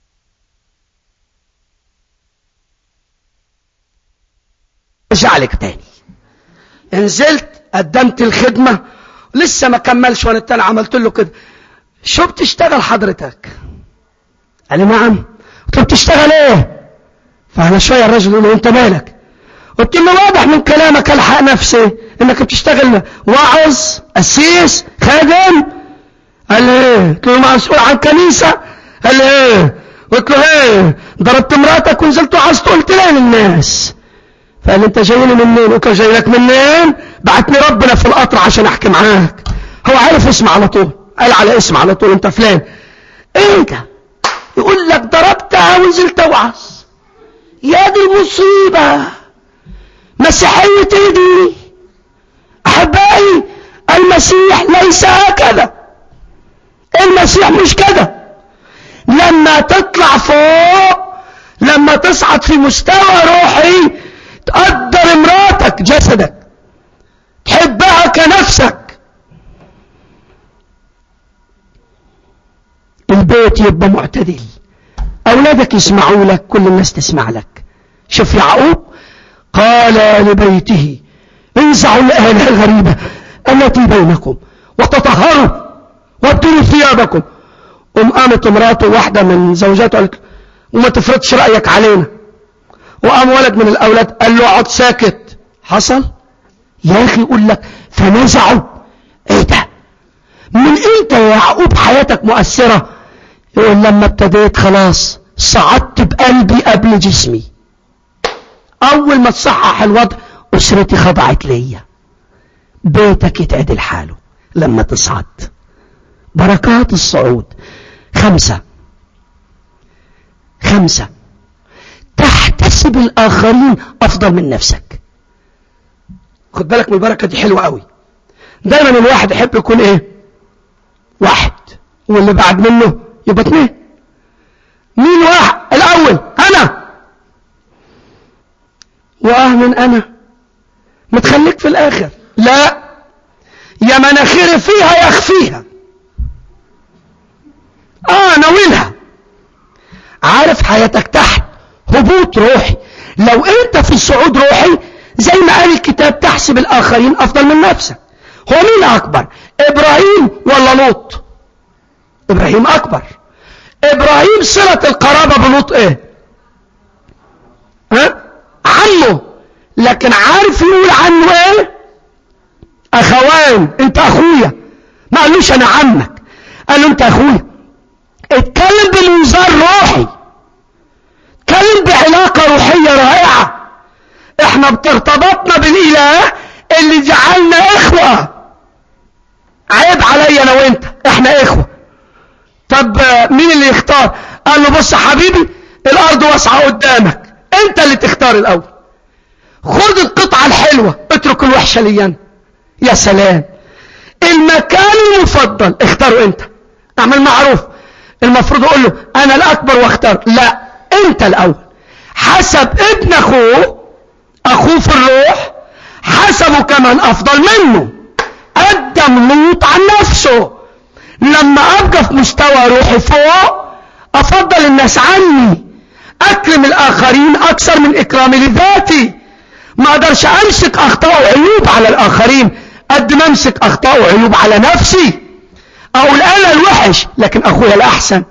ارجع لك تاني نزلت قدمت الخدمة لسه ما كملش وانا التاني عملت له كده شو بتشتغل حضرتك قال لي نعم قلت له بتشتغل ايه فعلى شوية الرجل يقول له انت مالك قلت له واضح من كلامك الحق نفسي انك بتشتغل واعظ اسيس خادم قال لي ايه قلت له مسؤول عن كنيسة قال لي ايه قلت له ايه ضربت مراتك ونزلت وعظت قلت ليه للناس فقال لي انت جاي لي منين قلت له جاي لك منين بعتني ربنا في القطر عشان احكي معاك هو عارف اسم على طول قال على اسم على طول انت فلان ايه ده يقول لك ضربتها ونزلت اوعظ يا دي مصيبة مسيحية دي احبائي المسيح ليس هكذا المسيح مش كده لما تطلع فوق لما تصعد في مستوى روحي تقدر مراتك جسدك تحبها كنفسك البيت يبقى معتدل أولادك يسمعوا لك كل الناس تسمع لك شوف يعقوب قال لبيته انزعوا الآلهة الغريبة التي بينكم وتطهروا وابتلوا ثيابكم قام قامت امراته واحدة من زوجاته قالت وما تفرضش رأيك علينا وقام ولد من الأولاد قال له اقعد ساكت حصل يا اخي يقول لك فنزعوا ايه ده من امتى يا يعقوب حياتك مؤثرة يقول لما ابتديت خلاص صعدت بقلبي قبل جسمي اول ما تصحح الوضع اسرتي خضعت ليا بيتك يتعدل حاله لما تصعد بركات الصعود خمسة خمسة تحتسب الآخرين أفضل من نفسك خد بالك من البركة دي حلوة قوي دايما الواحد يحب يكون ايه واحد واللي بعد منه يبقى اتنين مين واحد الأول أنا واه من أنا ما تخليك في الآخر لا يا مناخيري فيها يخفيها اه ناويلها عارف حياتك تحت هبوط روحي لو انت في صعود روحي زي ما قال الكتاب تحسب الاخرين افضل من نفسك هو مين اكبر ابراهيم ولا لوط ابراهيم اكبر ابراهيم صلة القرابة بلوط ايه ها عمه لكن عارف يقول عنه ايه اخوان انت اخويا ما قالوش انا عمك قال له انت اخويا اتكلم بمنظار روحي اتكلم بعلاقة روحية رائعة احنا بترتبطنا بالاله اللي جعلنا اخوة عيب عليا انا وانت احنا اخوة طب مين اللي يختار قال له بص يا حبيبي الارض واسعة قدامك انت اللي تختار الاول خد القطعة الحلوة اترك الوحشة لي انا يا سلام المكان المفضل اختاره انت اعمل معروف المفروض اقول له انا الاكبر واختار لا انت الاول حسب ابن اخوه اخوه في الروح حسبه كمان افضل منه قدم لوط عن نفسه لما ابقى في مستوى روحي فوق افضل الناس عني اكرم الاخرين اكثر من اكرامي لذاتي ما اقدرش امسك اخطاء وعيوب على الاخرين قد ما امسك اخطاء وعيوب على نفسي اقول انا الوحش لكن اخويا الاحسن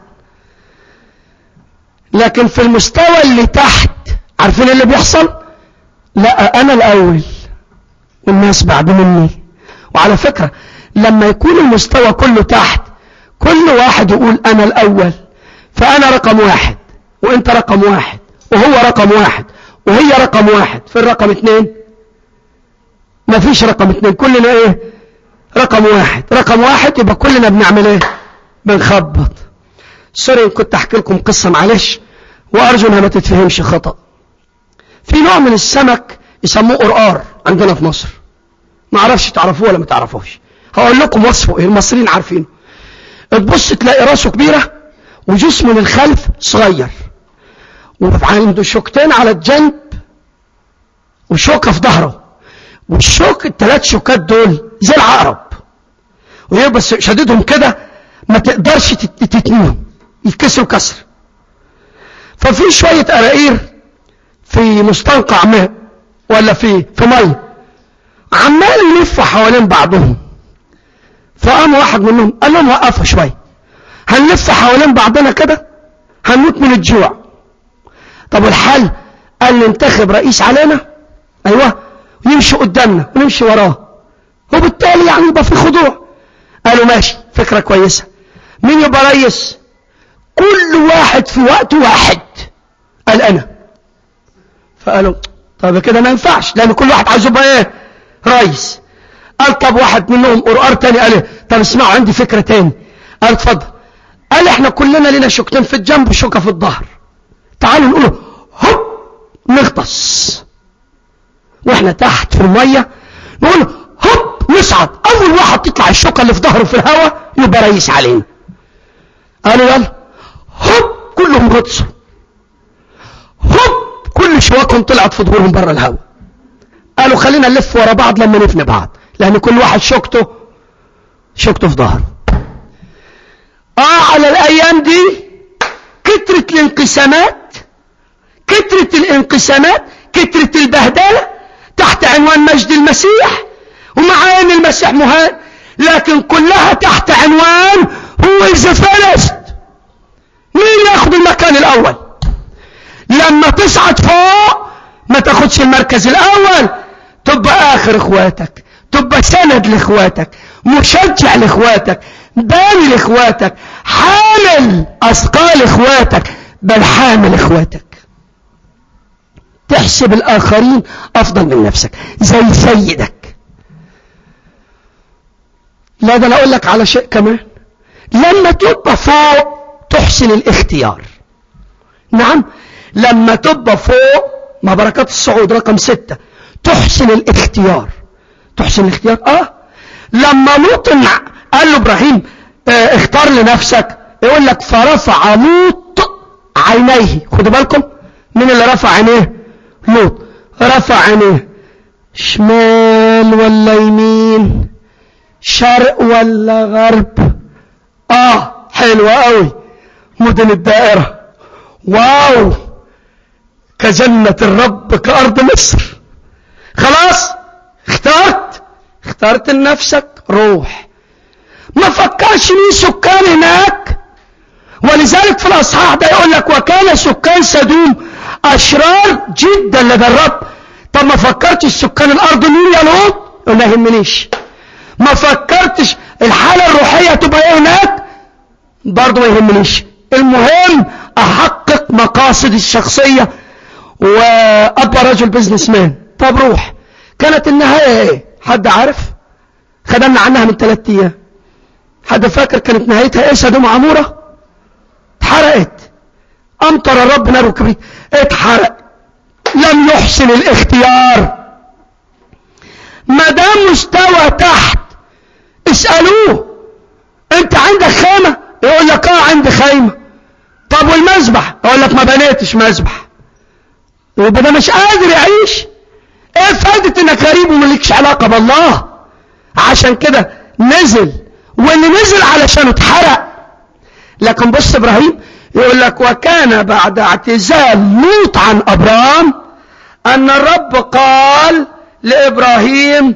لكن في المستوى اللي تحت عارفين اللي بيحصل لا انا الاول والناس بعد مني وعلى فكرة لما يكون المستوى كله تحت كل واحد يقول انا الاول فانا رقم واحد وانت رقم واحد وهو رقم واحد وهي رقم واحد في الرقم اتنين مفيش رقم اتنين كلنا ايه رقم واحد رقم واحد يبقى كلنا بنعمل ايه بنخبط سوري ان كنت احكي لكم قصة معلش وارجو انها ما تتفهمش خطأ في نوع من السمك يسموه قرقار عندنا في مصر ما اعرفش تعرفوه ولا ما تعرفوش هقول لكم وصفه ايه المصريين عارفينه تبص تلاقي راسه كبيرة وجسمه للخلف صغير وعنده شوكتين على الجنب وشوكة في ظهره والشوك الثلاث شوكات دول زي العقرب ويبقى شديدهم كده ما تقدرش تتنيهم يتكسروا كسر ففي شوية قراقير في مستنقع ماء ولا في في ميه عمال يلف حوالين بعضهم فقام واحد منهم قال لهم وقفوا شويه هنلف حوالين بعضنا كده هنموت من الجوع طب الحل قال ننتخب رئيس علينا ايوه يمشي قدامنا ونمشي وراه وبالتالي يعني يبقى في خضوع قالوا ماشي فكرة كويسة مين يبقى رئيس كل واحد في وقت واحد قال انا فقالوا طب كده ما ينفعش لان كل واحد عايز يبقى ايه رئيس قال طب واحد منهم قرقار تاني قال طب اسمعوا عندي فكرة تاني قال اتفضل قال احنا كلنا لنا شوكتين في الجنب وشوكة في الظهر تعالوا نقول هوب نغطس واحنا تحت في المية نقول هوب نصعد اول واحد تطلع الشوكة اللي في ظهره في الهواء يبقى رئيس علينا قالوا يلا هوب كلهم غطسوا هوب كل شواكهم طلعت في ظهورهم بره الهواء قالوا خلينا نلف ورا بعض لما نفني بعض لان كل واحد شوكته شوكته في ظهره اه على الايام دي كترة الانقسامات كترة الانقسامات كترة البهدلة تحت عنوان مجد المسيح ومع ان المسيح مهان لكن كلها تحت عنوان هو إذا فلست مين ياخد المكان الاول لما تصعد فوق ما تاخدش المركز الاول تبقى اخر اخواتك تبقى سند لاخواتك مشجع لاخواتك باني لاخواتك حامل اثقال اخواتك بل حامل اخواتك تحسب الاخرين افضل من نفسك زي سيدك لا ده انا اقول لك على شيء كمان لما تبقى فوق تحسن الاختيار نعم لما تبقى فوق ما بركات الصعود رقم ستة تحسن الاختيار تحسن الاختيار اه لما لوط قال له ابراهيم اه اختار لنفسك يقول لك فرفع لوط عينيه خدوا بالكم مين اللي رفع عينيه لوط رفع عينيه شمال ولا يمين شرق ولا غرب اه حلوة قوي مدن الدائرة واو كجنة الرب كأرض مصر خلاص اخترت اخترت لنفسك روح ما فكرش مين سكان هناك ولذلك في الاصحاح ده يقول لك وكان سكان سدوم اشرار جدا لدى الرب طب ما فكرتش سكان الارض مين يا لوط ما يهمنيش ما فكرتش الحالة الروحية تبقى ايه هناك برضه ما يهمنيش المهم احقق مقاصدي الشخصية وابقى رجل بزنس مان طب روح كانت النهاية ايه حد عارف خدمنا عنها من ثلاثة ايام حد فاكر كانت نهايتها ايه سدوم عمورة اتحرقت امطر الرب نار وكبريت اتحرق لم يحسن الاختيار ما دام مستوى تحت اسألوه انت عندك خيمة يقول لك اه عندي خيمة طب والمذبح يقول لك ما بنيتش مذبح يبقى ده مش قادر يعيش ايه فايدة انك غريب وملكش علاقة بالله عشان كده نزل واللي نزل علشان اتحرق لكن بص ابراهيم يقول لك وكان بعد اعتزال لوط عن ابرام ان الرب قال لابراهيم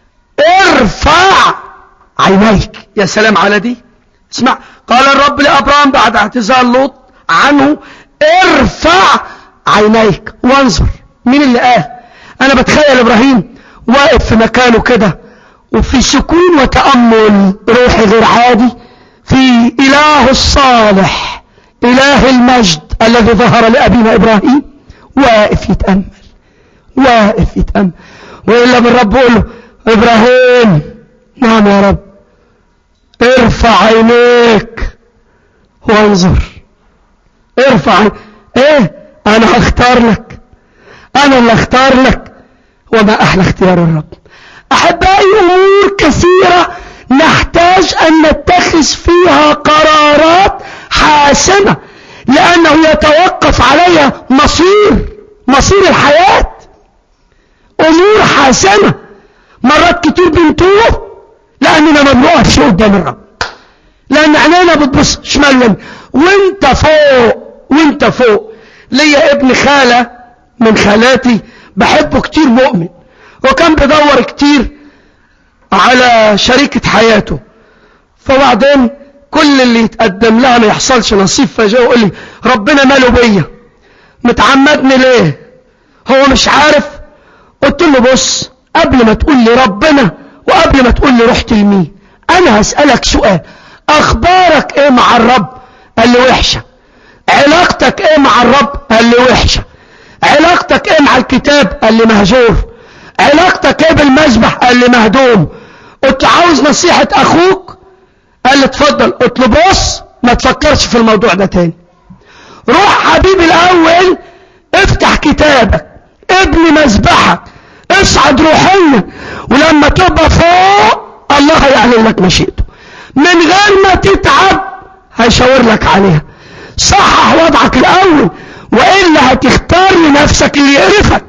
ارفع عينيك يا سلام على دي اسمع قال الرب لابرام بعد اعتزال لوط عنه ارفع عينيك وانظر مين اللي قال انا بتخيل ابراهيم واقف في مكانه كده وفي سكون وتأمل روحي غير عادي في اله الصالح اله المجد الذي ظهر لابينا ابراهيم واقف يتأمل واقف يتأمل وإلا من رب يقول له إبراهيم نعم يا رب ارفع عينيك وانظر ارفع عينيك. ايه انا هختار لك انا اللي اختار لك وما احلى اختيار الرب احبائي امور كثيرة نحتاج ان نتخذ فيها قرارات حاسمة لانه يتوقف عليها مصير مصير الحياة امور حاسمة مرات كتير بنتوه لاننا ما بنقفش قدام الرب لان عينينا بتبص شمال وانت فوق وانت فوق ليا ابن خالة من خالاتي بحبه كتير مؤمن وكان بيدور كتير على شريكة حياته فبعدين كل اللي يتقدم لها ما يحصلش نصيب فجاء يقول لي ربنا ماله بيا متعمدني ليه هو مش عارف قلت له بص قبل ما تقول لي ربنا وقبل ما تقول لي رحت لمين انا هسألك سؤال اخبارك ايه مع الرب قال لي وحشة علاقتك ايه مع الرب قال لي وحشة علاقتك ايه مع الكتاب قال لي مهجور علاقتك ايه بالمذبح قال لي مهدوم قلت عاوز نصيحة اخوك قال لي اتفضل قلت له بص ما تفكرش في الموضوع ده تاني روح حبيبي الاول افتح كتابك ابني مذبحك اصعد روحيا ولما تبقى فوق الله هيعلن لك مشيئته من غير ما تتعب هيشاور لك عليها صحح وضعك الاول والا هتختار لنفسك اللي يقرفك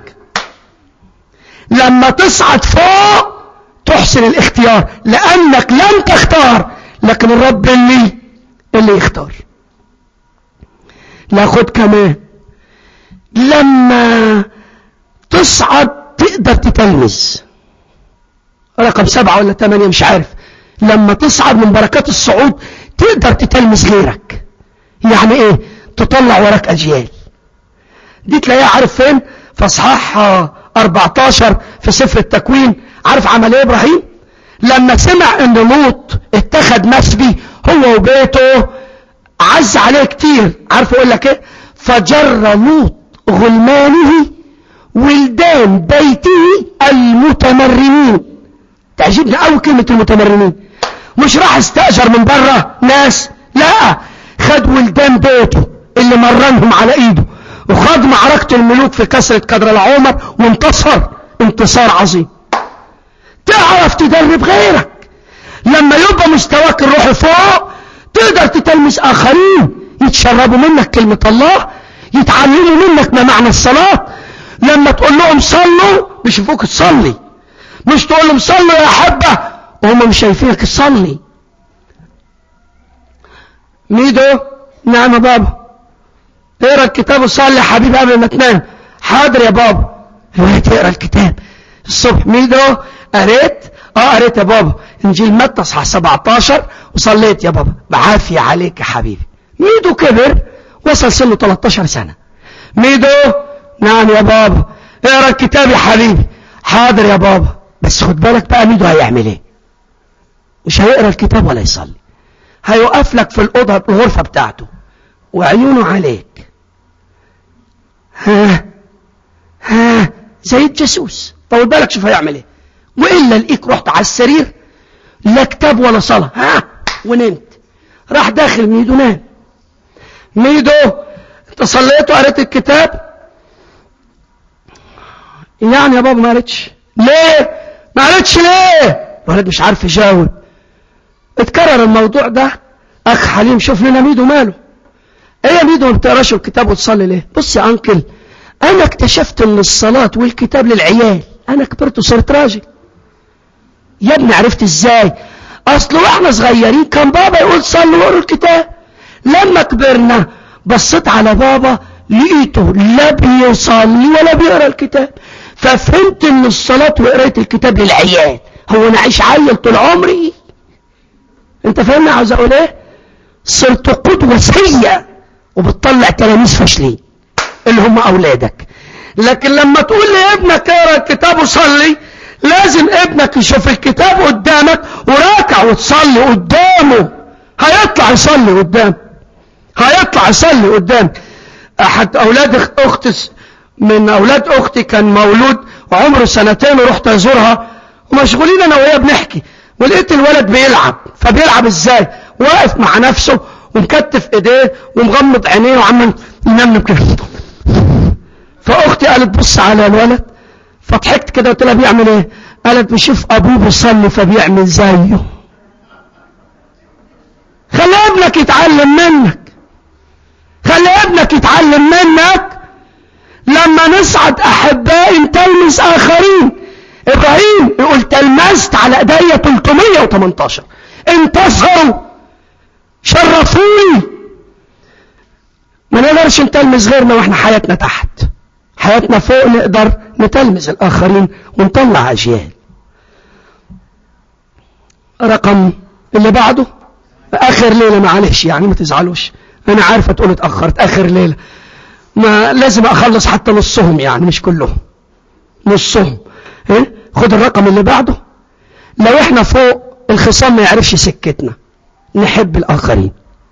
لما تصعد فوق تحسن الاختيار لانك لم تختار لكن الرب اللي اللي يختار لا خد كمان لما تصعد تقدر تتلمذ رقم سبعة ولا ثمانية مش عارف لما تصعد من بركات الصعود تقدر تتلمذ غيرك يعني ايه تطلع وراك اجيال دي تلاقيها عارف فين في اصحاح 14 في سفر التكوين عارف عمل ايه ابراهيم لما سمع ان لوط اتخذ مسبي هو وبيته عز عليه كتير عارف اقول لك ايه فجر لوط غلمانه ولدان بيته المتمرنين تعجبني قوي كلمة المتمرنين مش راح استأجر من بره ناس لا خد ولدان بيته اللي مرنهم على ايده وخد معركة الملوك في كسرة قدر العمر وانتصر انتصار عظيم تعرف تدرب غيرك لما يبقى مستواك الروحي فوق تقدر تتلمس اخرين يتشربوا منك كلمة الله يتعلموا منك ما معنى الصلاة لما تقول لهم صلوا بيشوفوك تصلي مش تقول لهم صلوا يا حبة وهم مش شايفينك تصلي ميدو نعم يا بابا اقرا الكتاب وصلي يا حبيبي قبل ما تنام حاضر يا بابا هو تقرا الكتاب الصبح ميدو قريت اه قريت يا بابا انجيل متى اصحاح 17 وصليت يا بابا بعافيه عليك يا حبيبي ميدو كبر وصل سنه 13 سنه ميدو نعم يا بابا اقرا الكتاب يا حبيبي حاضر يا بابا بس خد بالك بقى ميدو هيعمل ايه مش هيقرا الكتاب ولا يصلي هيوقف لك في الاوضه الغرفه بتاعته وعيونه عليك ها ها زي الجاسوس طول بالك شوف هيعمل ايه والا لقيك رحت على السرير لا كتاب ولا صلاه ها ونمت راح داخل ميدو نام ميدو انت صليت وقريت الكتاب يعني يا بابا ما قريتش ليه ما قريتش ليه الولد مش عارف يجاوب اتكرر الموضوع ده اخ حليم شوف لنا ميدو ماله ايه يا ميدو ما بتقراش الكتاب وتصلي ليه بص يا انكل انا اكتشفت ان الصلاة والكتاب للعيال انا كبرت وصرت راجل يا ابني عرفت ازاي اصل واحنا صغيرين كان بابا يقول صلوا وقروا الكتاب لما كبرنا بصيت على بابا لقيته لا بيصلي ولا بيقرا الكتاب ففهمت ان الصلاة وقراية الكتاب للعيال هو انا عايش عيل طول عمري انت فاهمني عاوز اقول ايه صرت قدوة سيئة وبتطلع تلاميذ فاشلين اللي هم اولادك لكن لما تقول لابنك اقرا الكتاب وصلي لازم ابنك يشوف الكتاب قدامك وراكع وتصلي قدامه هيطلع يصلي قدام هيطلع يصلي قدام احد اولاد اخت من اولاد اختي كان مولود وعمره سنتين ورحت ازورها ومشغولين انا وهي بنحكي ولقيت الولد بيلعب فبيلعب ازاي واقف مع نفسه ومكتف ايديه ومغمض عينيه وعمال ينمنم كده فاختي قالت بص على الولد فضحكت كده قلت لها بيعمل ايه قالت بيشوف ابوه بيصلي فبيعمل زيه خلي ابنك يتعلم منك خلي ابنك يتعلم منك لما نصعد احبائي تلمس اخرين ابراهيم يقول تلمست على ايديا 318 انتصروا شرفوني ما نقدرش نتلمس غيرنا واحنا حياتنا تحت حياتنا فوق نقدر نتلمس الاخرين ونطلع اجيال رقم اللي بعده اخر ليله معلش يعني ما تزعلوش انا عارفه تقول اتاخرت اخر ليله ما لازم اخلص حتى نصهم يعني مش كلهم نصهم إيه؟ خد الرقم اللي بعده لو احنا فوق الخصام ما يعرفش سكتنا نحب الاخرين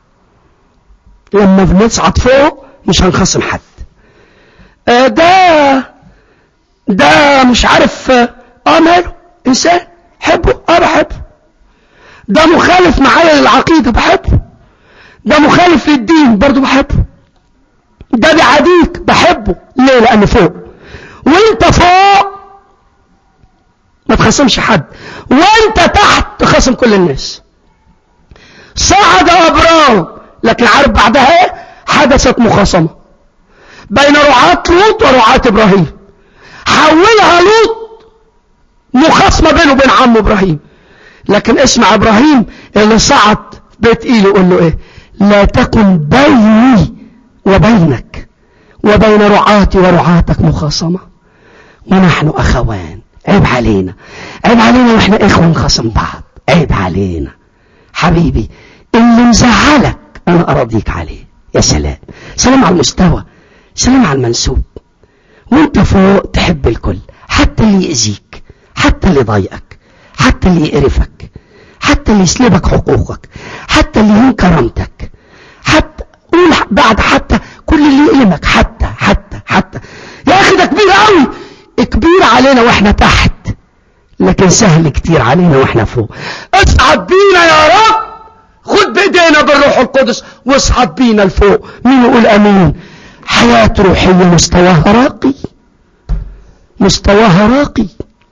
لما بنصعد فوق مش هنخصم حد آه ده ده مش عارف اه ماله انسان حبه اه بحبه ده مخالف معايا للعقيدة بحبه ده مخالف للدين برضو بحبه ده بيعاديك بحبه ليه لأنه فوق وانت فوق ما تخصمش حد وانت تحت تخصم كل الناس صعد أبرام لكن عارف بعدها ايه حدثت مخاصمة بين رعاة لوط ورعاة إبراهيم حولها لوط مخاصمة بينه وبين عمه إبراهيم لكن اسمع إبراهيم اللي صعد بيت إيله يقول له إيه لا تكن بيني وبينك وبين رعاتي ورعاتك مخاصمة ونحن أخوان عيب علينا عيب علينا واحنا إخوة نخاصم بعض عيب علينا حبيبي اللي مزعلك أنا أراضيك عليه يا سلام سلام على المستوى سلام على المنسوب وانت فوق تحب الكل حتى اللي يأذيك حتى اللي يضايقك حتى اللي يقرفك حتى اللي يسلبك حقوقك حتى اللي يهين كرامتك حتى قول بعد حتى كل اللي يؤلمك حتى حتى حتى يا اخي ده كبير قوي كبير علينا واحنا تحت لكن سهل كتير علينا واحنا فوق اصعد بينا يا رب خد بايدينا بالروح القدس واصعد بينا لفوق مين يقول امين حياة روحية مستواها راقي مستواها راقي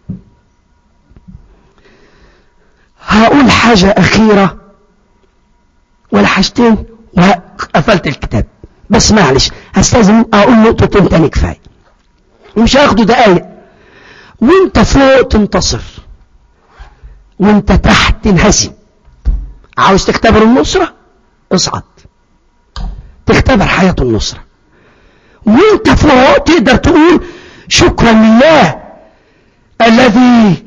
هقول حاجة أخيرة ولا حاجتين وقفلت الكتاب بس معلش هستاذن أقول نقطتين تاني كفاية ومش هاخده دقايق وانت فوق تنتصر وانت تحت تنهزم عاوز تختبر النصرة اصعد تختبر حياة النصرة وانت فوق تقدر تقول شكرا لله الذي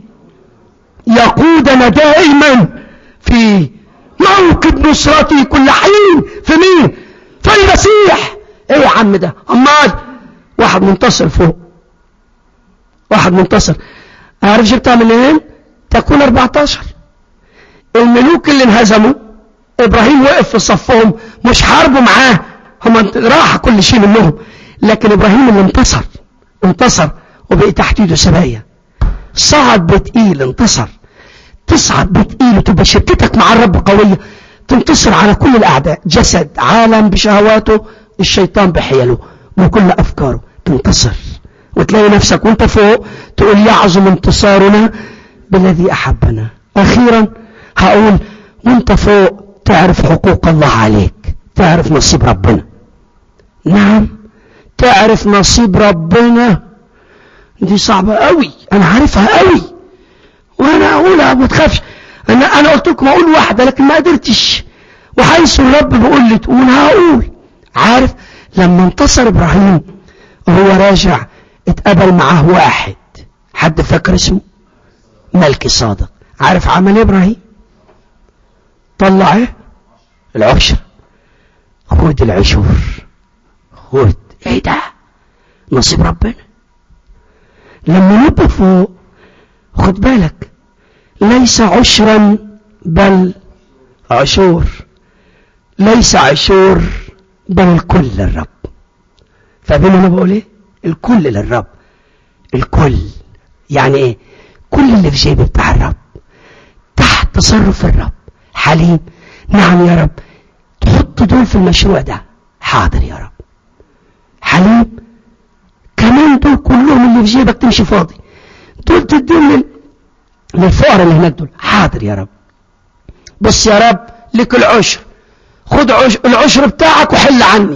يقودنا دائما في موكب نصرتي كل حين في مين في المسيح ايه يا عم ده امال واحد منتصر فوق واحد منتصر عارف جبتها منين تكون 14 الملوك اللي انهزموا ابراهيم وقف في صفهم مش حاربوا معاه هم راح كل شيء منهم لكن ابراهيم اللي انتصر انتصر وبقي تحت ايده سبايا صعد بتقيل انتصر تصعد بتقيل وتبقى شركتك مع الرب قوية تنتصر على كل الأعداء جسد عالم بشهواته الشيطان بحيله وكل أفكاره تنتصر وتلاقي نفسك وانت فوق تقول يعظم انتصارنا بالذي أحبنا أخيرا هقول وانت فوق تعرف حقوق الله عليك تعرف نصيب ربنا نعم تعرف نصيب ربنا دي صعبة قوي انا عارفها قوي وانا اقولها ما تخافش انا انا قلت لكم اقول واحدة لكن ما قدرتش وحيث الرب بيقول لي تقول هقول عارف لما انتصر ابراهيم وهو راجع اتقابل معاه واحد حد فاكر اسمه ملكي صادق عارف عمل ايه ابراهيم طلع ايه العشر خد العشور خد ايه ده نصيب ربنا لما نبقى فوق خد بالك ليس عشرا بل عشور ليس عشور بل الكل للرب فاهمين انا بقول ايه الكل للرب الكل يعني ايه كل اللي في جيبي بتاع الرب تحت تصرف الرب حليم نعم يا رب تحط دول في المشروع ده حاضر يا رب حليم كمان دول كلهم اللي في جيبك تمشي فاضي دول تديهم للفقراء اللي هناك دول حاضر يا رب بص يا رب لك العشر خد عشر العشر بتاعك وحل عني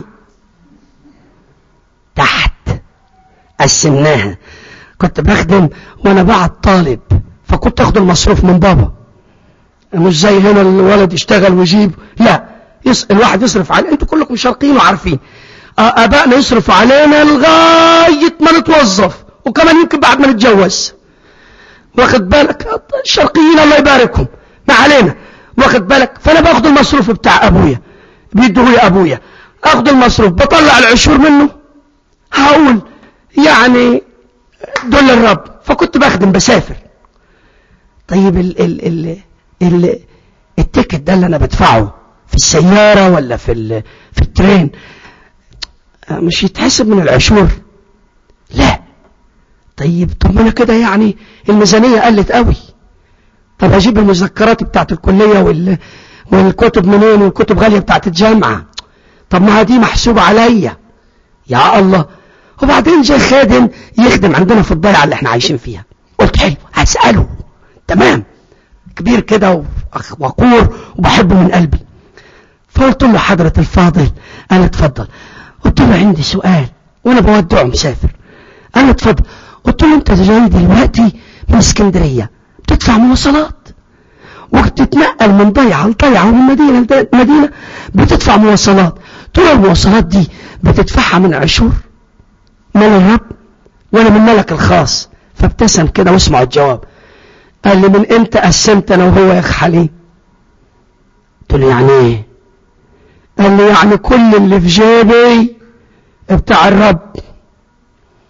تحت قسمناها كنت بخدم وانا بعد طالب فكنت اخد المصروف من بابا مش زي هنا الولد يشتغل ويجيب لا يس... الواحد يصرف عليه انتوا كلكم شرقيين وعارفين ابائنا يصرفوا علينا لغايه ما نتوظف وكمان يمكن بعد ما نتجوز واخد بالك الشرقيين الله يباركهم ما علينا واخد بالك فانا باخد المصروف بتاع ابويا بيده لي ابويا اخد المصروف بطلع العشور منه هقول يعني دول الرب فكنت بخدم بسافر طيب ال ال ال ال التيكت ده اللي انا بدفعه في السيارة ولا في ال في الترين مش يتحسب من العشور لا طيب طب ما انا كده يعني الميزانية قلت قوي طب اجيب المذكرات بتاعت الكلية وال والكتب منين والكتب غالية بتاعت الجامعة طب ما دي محسوبة عليا يا الله وبعدين جاي خادم يخدم عندنا في الضيعة اللي احنا عايشين فيها قلت حلو هسأله تمام كبير كده وقور وبحبه من قلبي فقلت له حضرة الفاضل انا اتفضل قلت له عندي سؤال وانا بودعه مسافر انا اتفضل قلت له انت جاي دلوقتي من اسكندرية بتدفع مواصلات وتتنقل من ضيعة لضيعة ومن مدينة لمدينة بتدفع مواصلات طول المواصلات دي بتدفعها من عشور من الرب ولا من ملك الخاص فابتسم كده واسمع الجواب قال لي من امتى قسمت انا وهو يا اخ حليم قلت له يعني ايه قال لي يعني كل اللي في جيبي بتاع الرب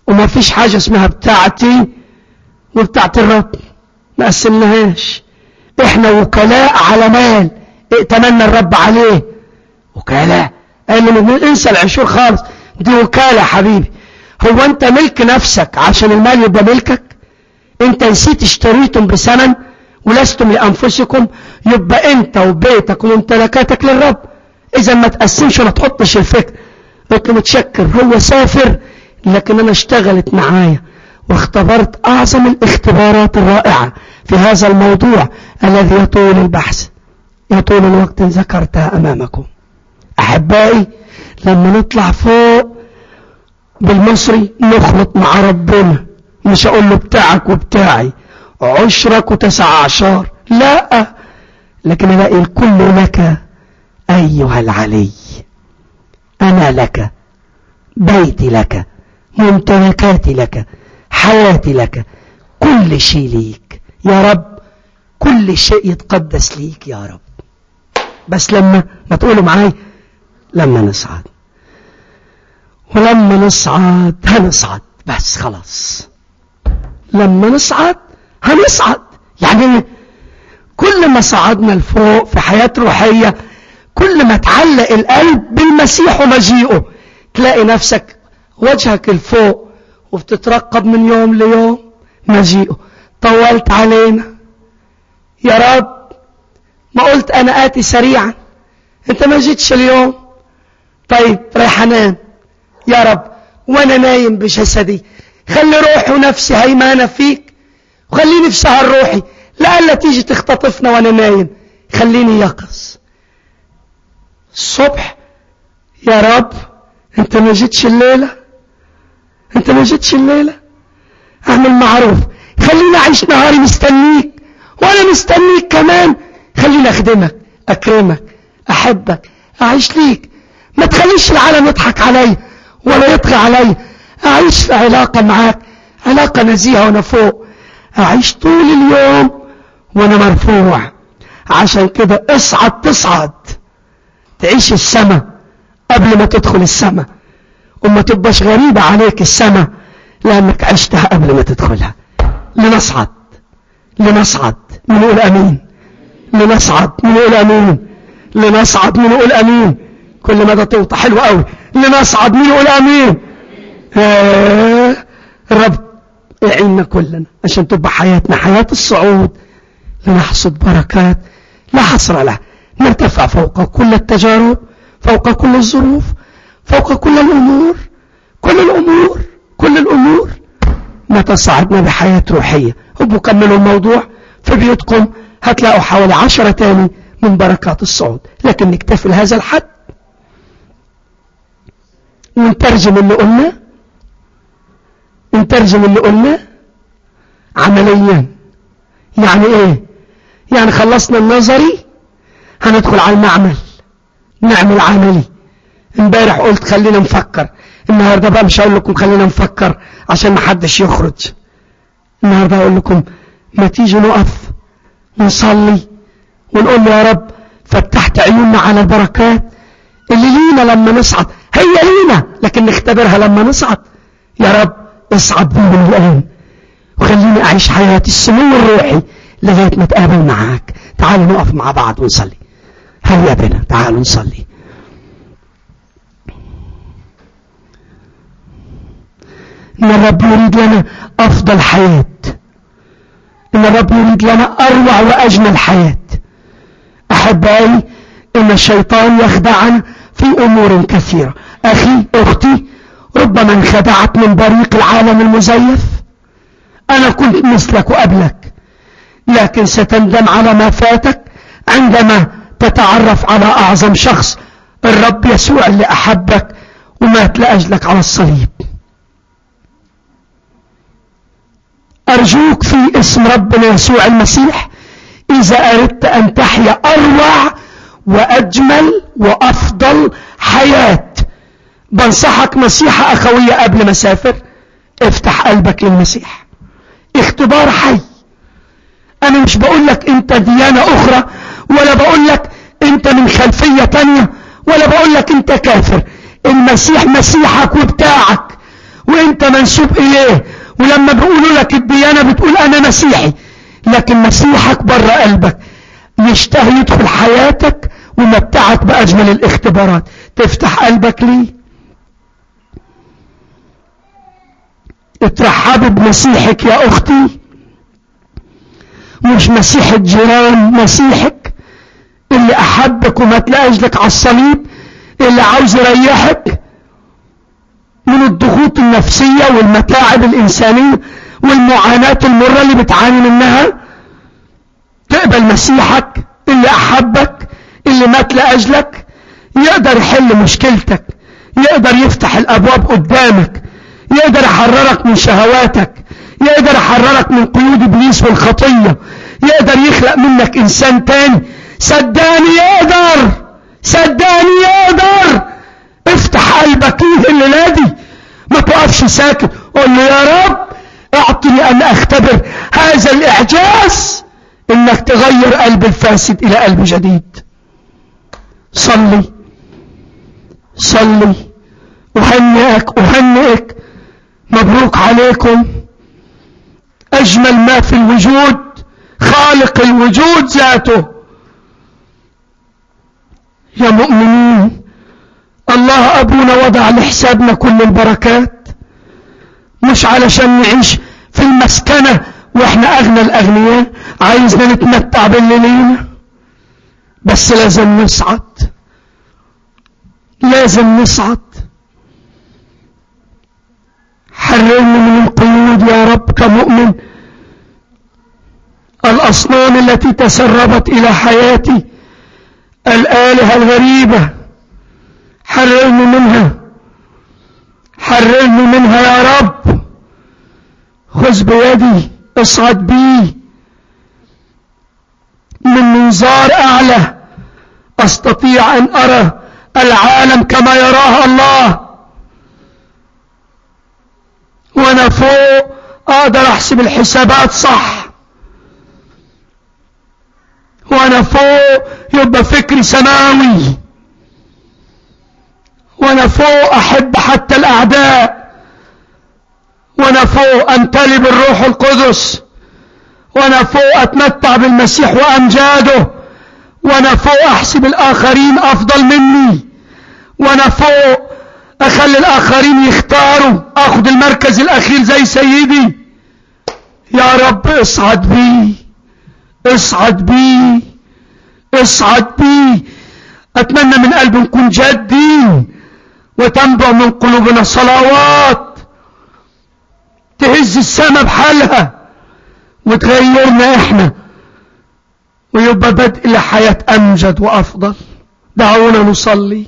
وما فيش حاجة اسمها بتاعتي وبتاعت الرب ما قسمناهاش احنا وكلاء على مال ائتمنا الرب عليه وكلاء قال لي انسى العشور خالص دي وكالة حبيبي هو انت ملك نفسك عشان المال يبقى ملكك انت نسيت اشتريتم بثمن ولستم لانفسكم يبقى انت وبيتك وممتلكاتك للرب اذا ما تقسمش ولا تحطش الفكر قلت متشكر هو سافر لكن انا اشتغلت معايا واختبرت اعظم الاختبارات الرائعة في هذا الموضوع الذي يطول البحث يطول الوقت ذكرتها امامكم احبائي لما نطلع فوق بالمصري نخلط مع ربنا مش اقول له بتاعك وبتاعي عشرك وتسع عشر لا لكن الاقي الكل لك ايها العلي انا لك بيتي لك ممتلكاتي لك حياتي لك كل شيء ليك يا رب كل شيء يتقدس ليك يا رب بس لما ما تقولوا معاي لما نصعد ولما نصعد هنصعد بس خلاص لما نصعد هنصعد يعني كل ما صعدنا لفوق في حياة روحية كل ما تعلق القلب بالمسيح ومجيئه تلاقي نفسك وجهك الفوق وبتترقب من يوم ليوم مجيئه طولت علينا يا رب ما قلت انا اتي سريعا انت ما جيتش اليوم طيب رايح انام يا رب وانا نايم بجسدي خلي روحي ونفسي هيمانة فيك وخليني في سهر روحي لألا تيجي تختطفنا وانا نايم خليني يقظ الصبح يا رب انت ما جيتش الليلة انت ما جيتش الليلة اعمل معروف خليني اعيش نهاري مستنيك وانا مستنيك كمان خليني اخدمك اكرمك احبك اعيش ليك ما تخليش العالم يضحك عليا ولا يطغى عليا اعيش في علاقة معاك علاقة نزيهة وانا فوق اعيش طول اليوم وانا مرفوع عشان كده اصعد تصعد تعيش السماء قبل ما تدخل السماء وما تبقاش غريبة عليك السماء لانك عشتها قبل ما تدخلها لنصعد لنصعد نقول امين لنصعد نقول امين لنصعد نقول امين كل مدى توطى حلو قوي لنصعد نقول امين آه الرب يعيننا كلنا عشان تبقى حياتنا حياة الصعود لنحصد بركات لا حصر لها نرتفع فوق كل التجارب فوق كل الظروف فوق كل الأمور كل الأمور كل الأمور متى صعدنا بحياة روحية ابقوا كملوا الموضوع في بيوتكم هتلاقوا حوالي عشرة تاني من بركات الصعود لكن نكتفي لهذا الحد ونترجم اللي قلنا نترجم اللي قلنا عمليا يعني ايه يعني خلصنا النظري هندخل على المعمل نعمل عملي امبارح قلت خلينا نفكر النهارده بقى مش هقول لكم خلينا نفكر عشان ما حدش يخرج النهارده هقول لكم ما تيجي نقف ونصلي ونقول له يا رب فتحت عيوننا على البركات اللي لينا لما نصعد هي لينا لكن نختبرها لما نصعد يا رب اصعد بي من الآن وخليني أعيش حياتي السمو الروحي لغاية ما اتقابل معاك تعالوا نقف مع بعض ونصلي هيا بنا تعالوا نصلي إن الرب يريد لنا أفضل حياة إن الرب يريد لنا أروع وأجمل حياة أحبائي إن الشيطان يخدعنا في أمور كثيرة أخي أختي ربما انخدعت من بريق العالم المزيف أنا كنت مثلك وقبلك لكن ستندم على ما فاتك عندما تتعرف على أعظم شخص الرب يسوع اللي أحبك ومات لأجلك على الصليب أرجوك في اسم ربنا يسوع المسيح إذا أردت أن تحيا أروع وأجمل وأفضل حياة بنصحك نصيحة أخوية قبل ما أسافر افتح قلبك للمسيح اختبار حي أنا مش بقول لك أنت ديانة أخرى ولا بقول لك أنت من خلفية تانية ولا بقول لك أنت كافر المسيح مسيحك وبتاعك وانت منسوب اليه ولما بيقولوا لك الديانة بتقول انا مسيحي لكن مسيحك بره قلبك يشتهي يدخل حياتك ومتعك بأجمل الاختبارات تفتح قلبك ليه اترحبي بمسيحك يا اختي مش مسيح الجيران مسيحك اللي احبك وما تلاقيش لك على الصليب اللي عاوز يريحك من الضغوط النفسية والمتاعب الإنسانية والمعاناة المرة اللي بتعاني منها تقبل مسيحك اللي أحبك اللي مات لأجلك يقدر يحل مشكلتك يقدر يفتح الأبواب قدامك يقدر يحررك من شهواتك يقدر يحررك من قيود إبليس والخطية يقدر يخلق منك إنسان تاني صدقني يقدر صدقني يقدر افتح قلبك ليه الليلة دي ما تقفش ساكت قول له يا رب اعطني ان اختبر هذا الاعجاز انك تغير قلب الفاسد الى قلب جديد صلي صلي اهنئك اهنئك مبروك عليكم اجمل ما في الوجود خالق الوجود ذاته يا مؤمنين الله أبونا وضع لحسابنا كل البركات مش علشان نعيش في المسكنة واحنا أغنى الأغنياء عايزنا نتمتع بالليلين بس لازم نصعد لازم نصعد حررني من القيود يا رب كمؤمن الأصنام التي تسربت إلى حياتي الآلهة الغريبة حررني منها حررني منها يا رب خذ بيدي اصعد بي من منظار اعلى استطيع ان ارى العالم كما يراه الله وانا فوق اقدر احسب الحسابات صح وانا فوق يبقى فكري سماوي وانا فوق احب حتى الاعداء وانا فوق امتلي بالروح القدس وانا فوق اتمتع بالمسيح وامجاده وانا فوق احسب الاخرين افضل مني وانا فوق اخلي الاخرين يختاروا اخذ المركز الاخير زي سيدي يا رب اصعد بي اصعد بي اصعد بي اتمنى من قلبي نكون جادين وتنبع من قلوبنا صلوات تهز السماء بحالها وتغيرنا احنا ويبقى بدء لحياة امجد وافضل دعونا نصلي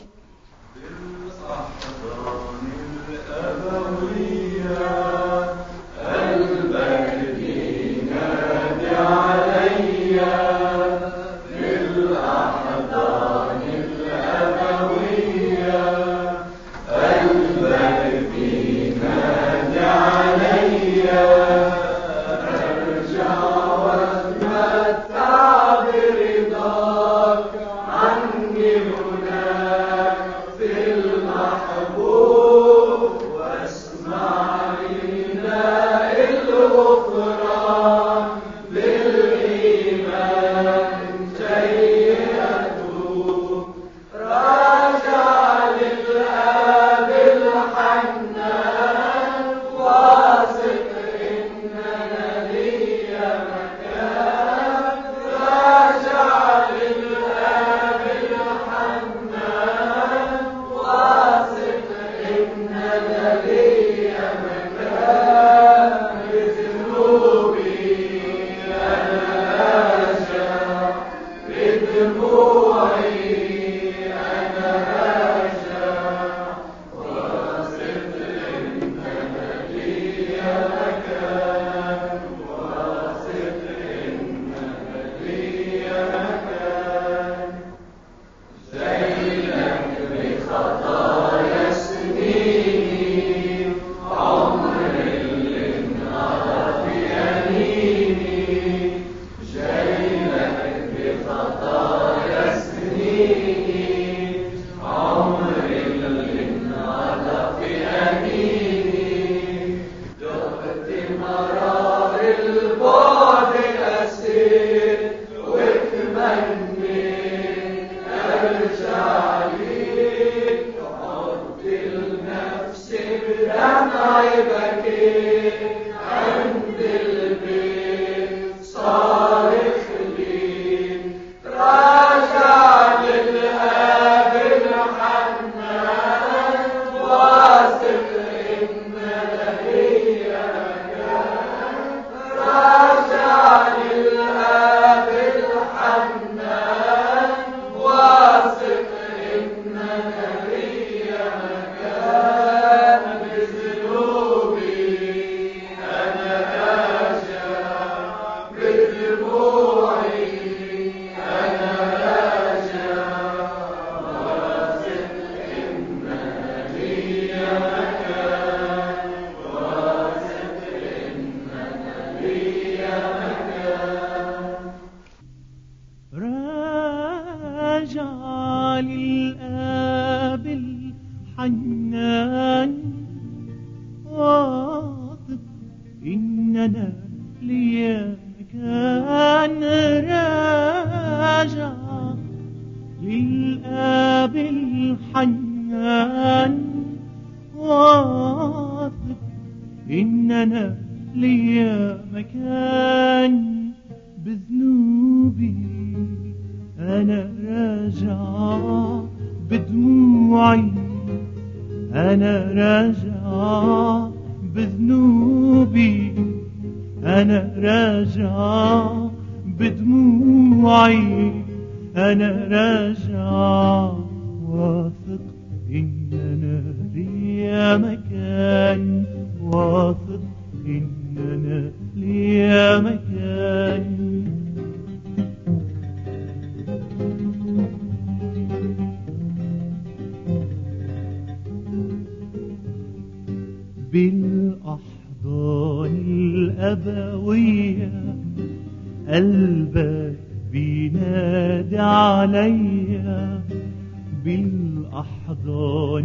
راجع للآب الحنان واثق إننا ليا كان راجع للآب الحنان واثق إننا ليا مكان بذنوبي أنا راجع بدموعي أنا راجع بذنوبي أنا راجع بدموعي أنا راجع واثق إننا ليا مكان واثق إننا ليا مكان بالأحضان الأبوية قلبك بينادي عليا بالأحضان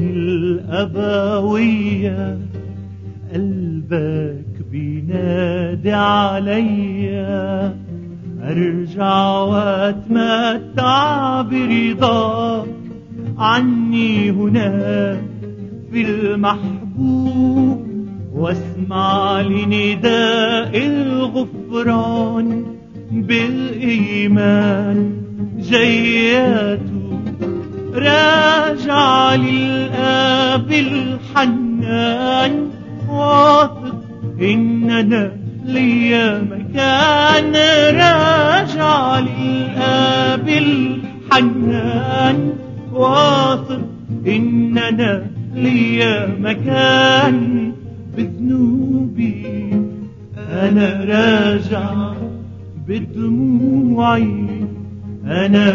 الأبوية قلبك بينادي عليا أرجع وأتمتع برضاك عني هناك في المحبوب واسمع لنداء الغفران بالإيمان جياته راجع للآب الحنان واثق إننا ليا مكان راجع للآب الحنان واثق إننا ليا مكان بذنوبي أنا راجع بدموعي أنا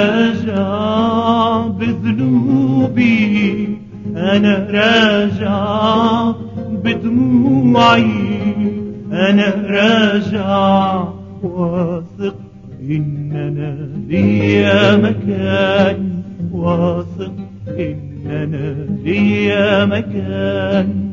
راجع بذنوبي أنا راجع بدموعي أنا راجع واثق إننا ليا مكان واثق إننا ليا مكان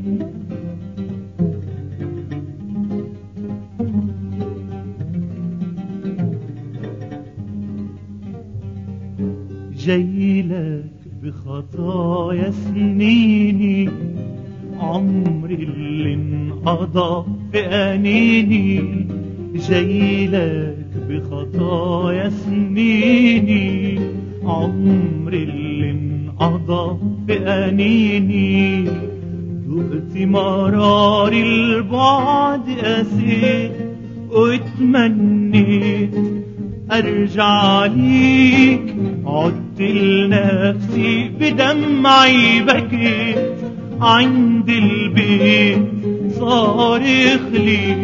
جايلك بخطايا سنيني عمري اللي انقضى في أنيني جايلك بخطايا سنيني عمري اللي انقضى في أنيني دقت مرار البعد قسيت واتمنيت ارجع ليك عدت لنفسي بدمعي بكيت عند البيت صارخ لي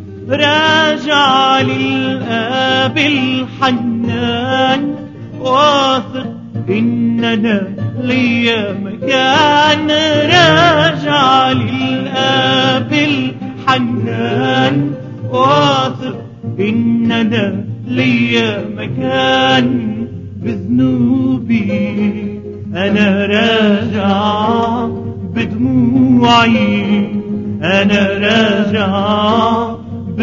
راجع للآب الحنان واثق إننا ليا مكان راجع للآب الحنان واثق إننا ليا مكان بذنوبي أنا راجع بدموعي أنا راجع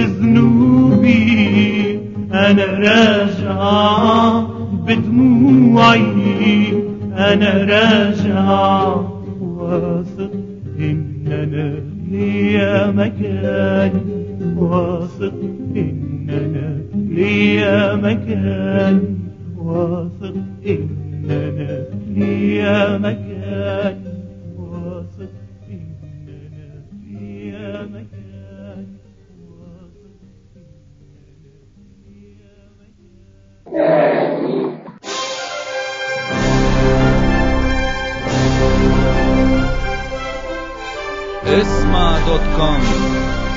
بذنوبي أنا راجع بدموعي أنا راجع واثق إننا ليا مكان واثق إننا ليا مكان واثق إننا ليا مكان واثق إننا ليا مكان واثق إننا ليا مكان اسمع دوت كوم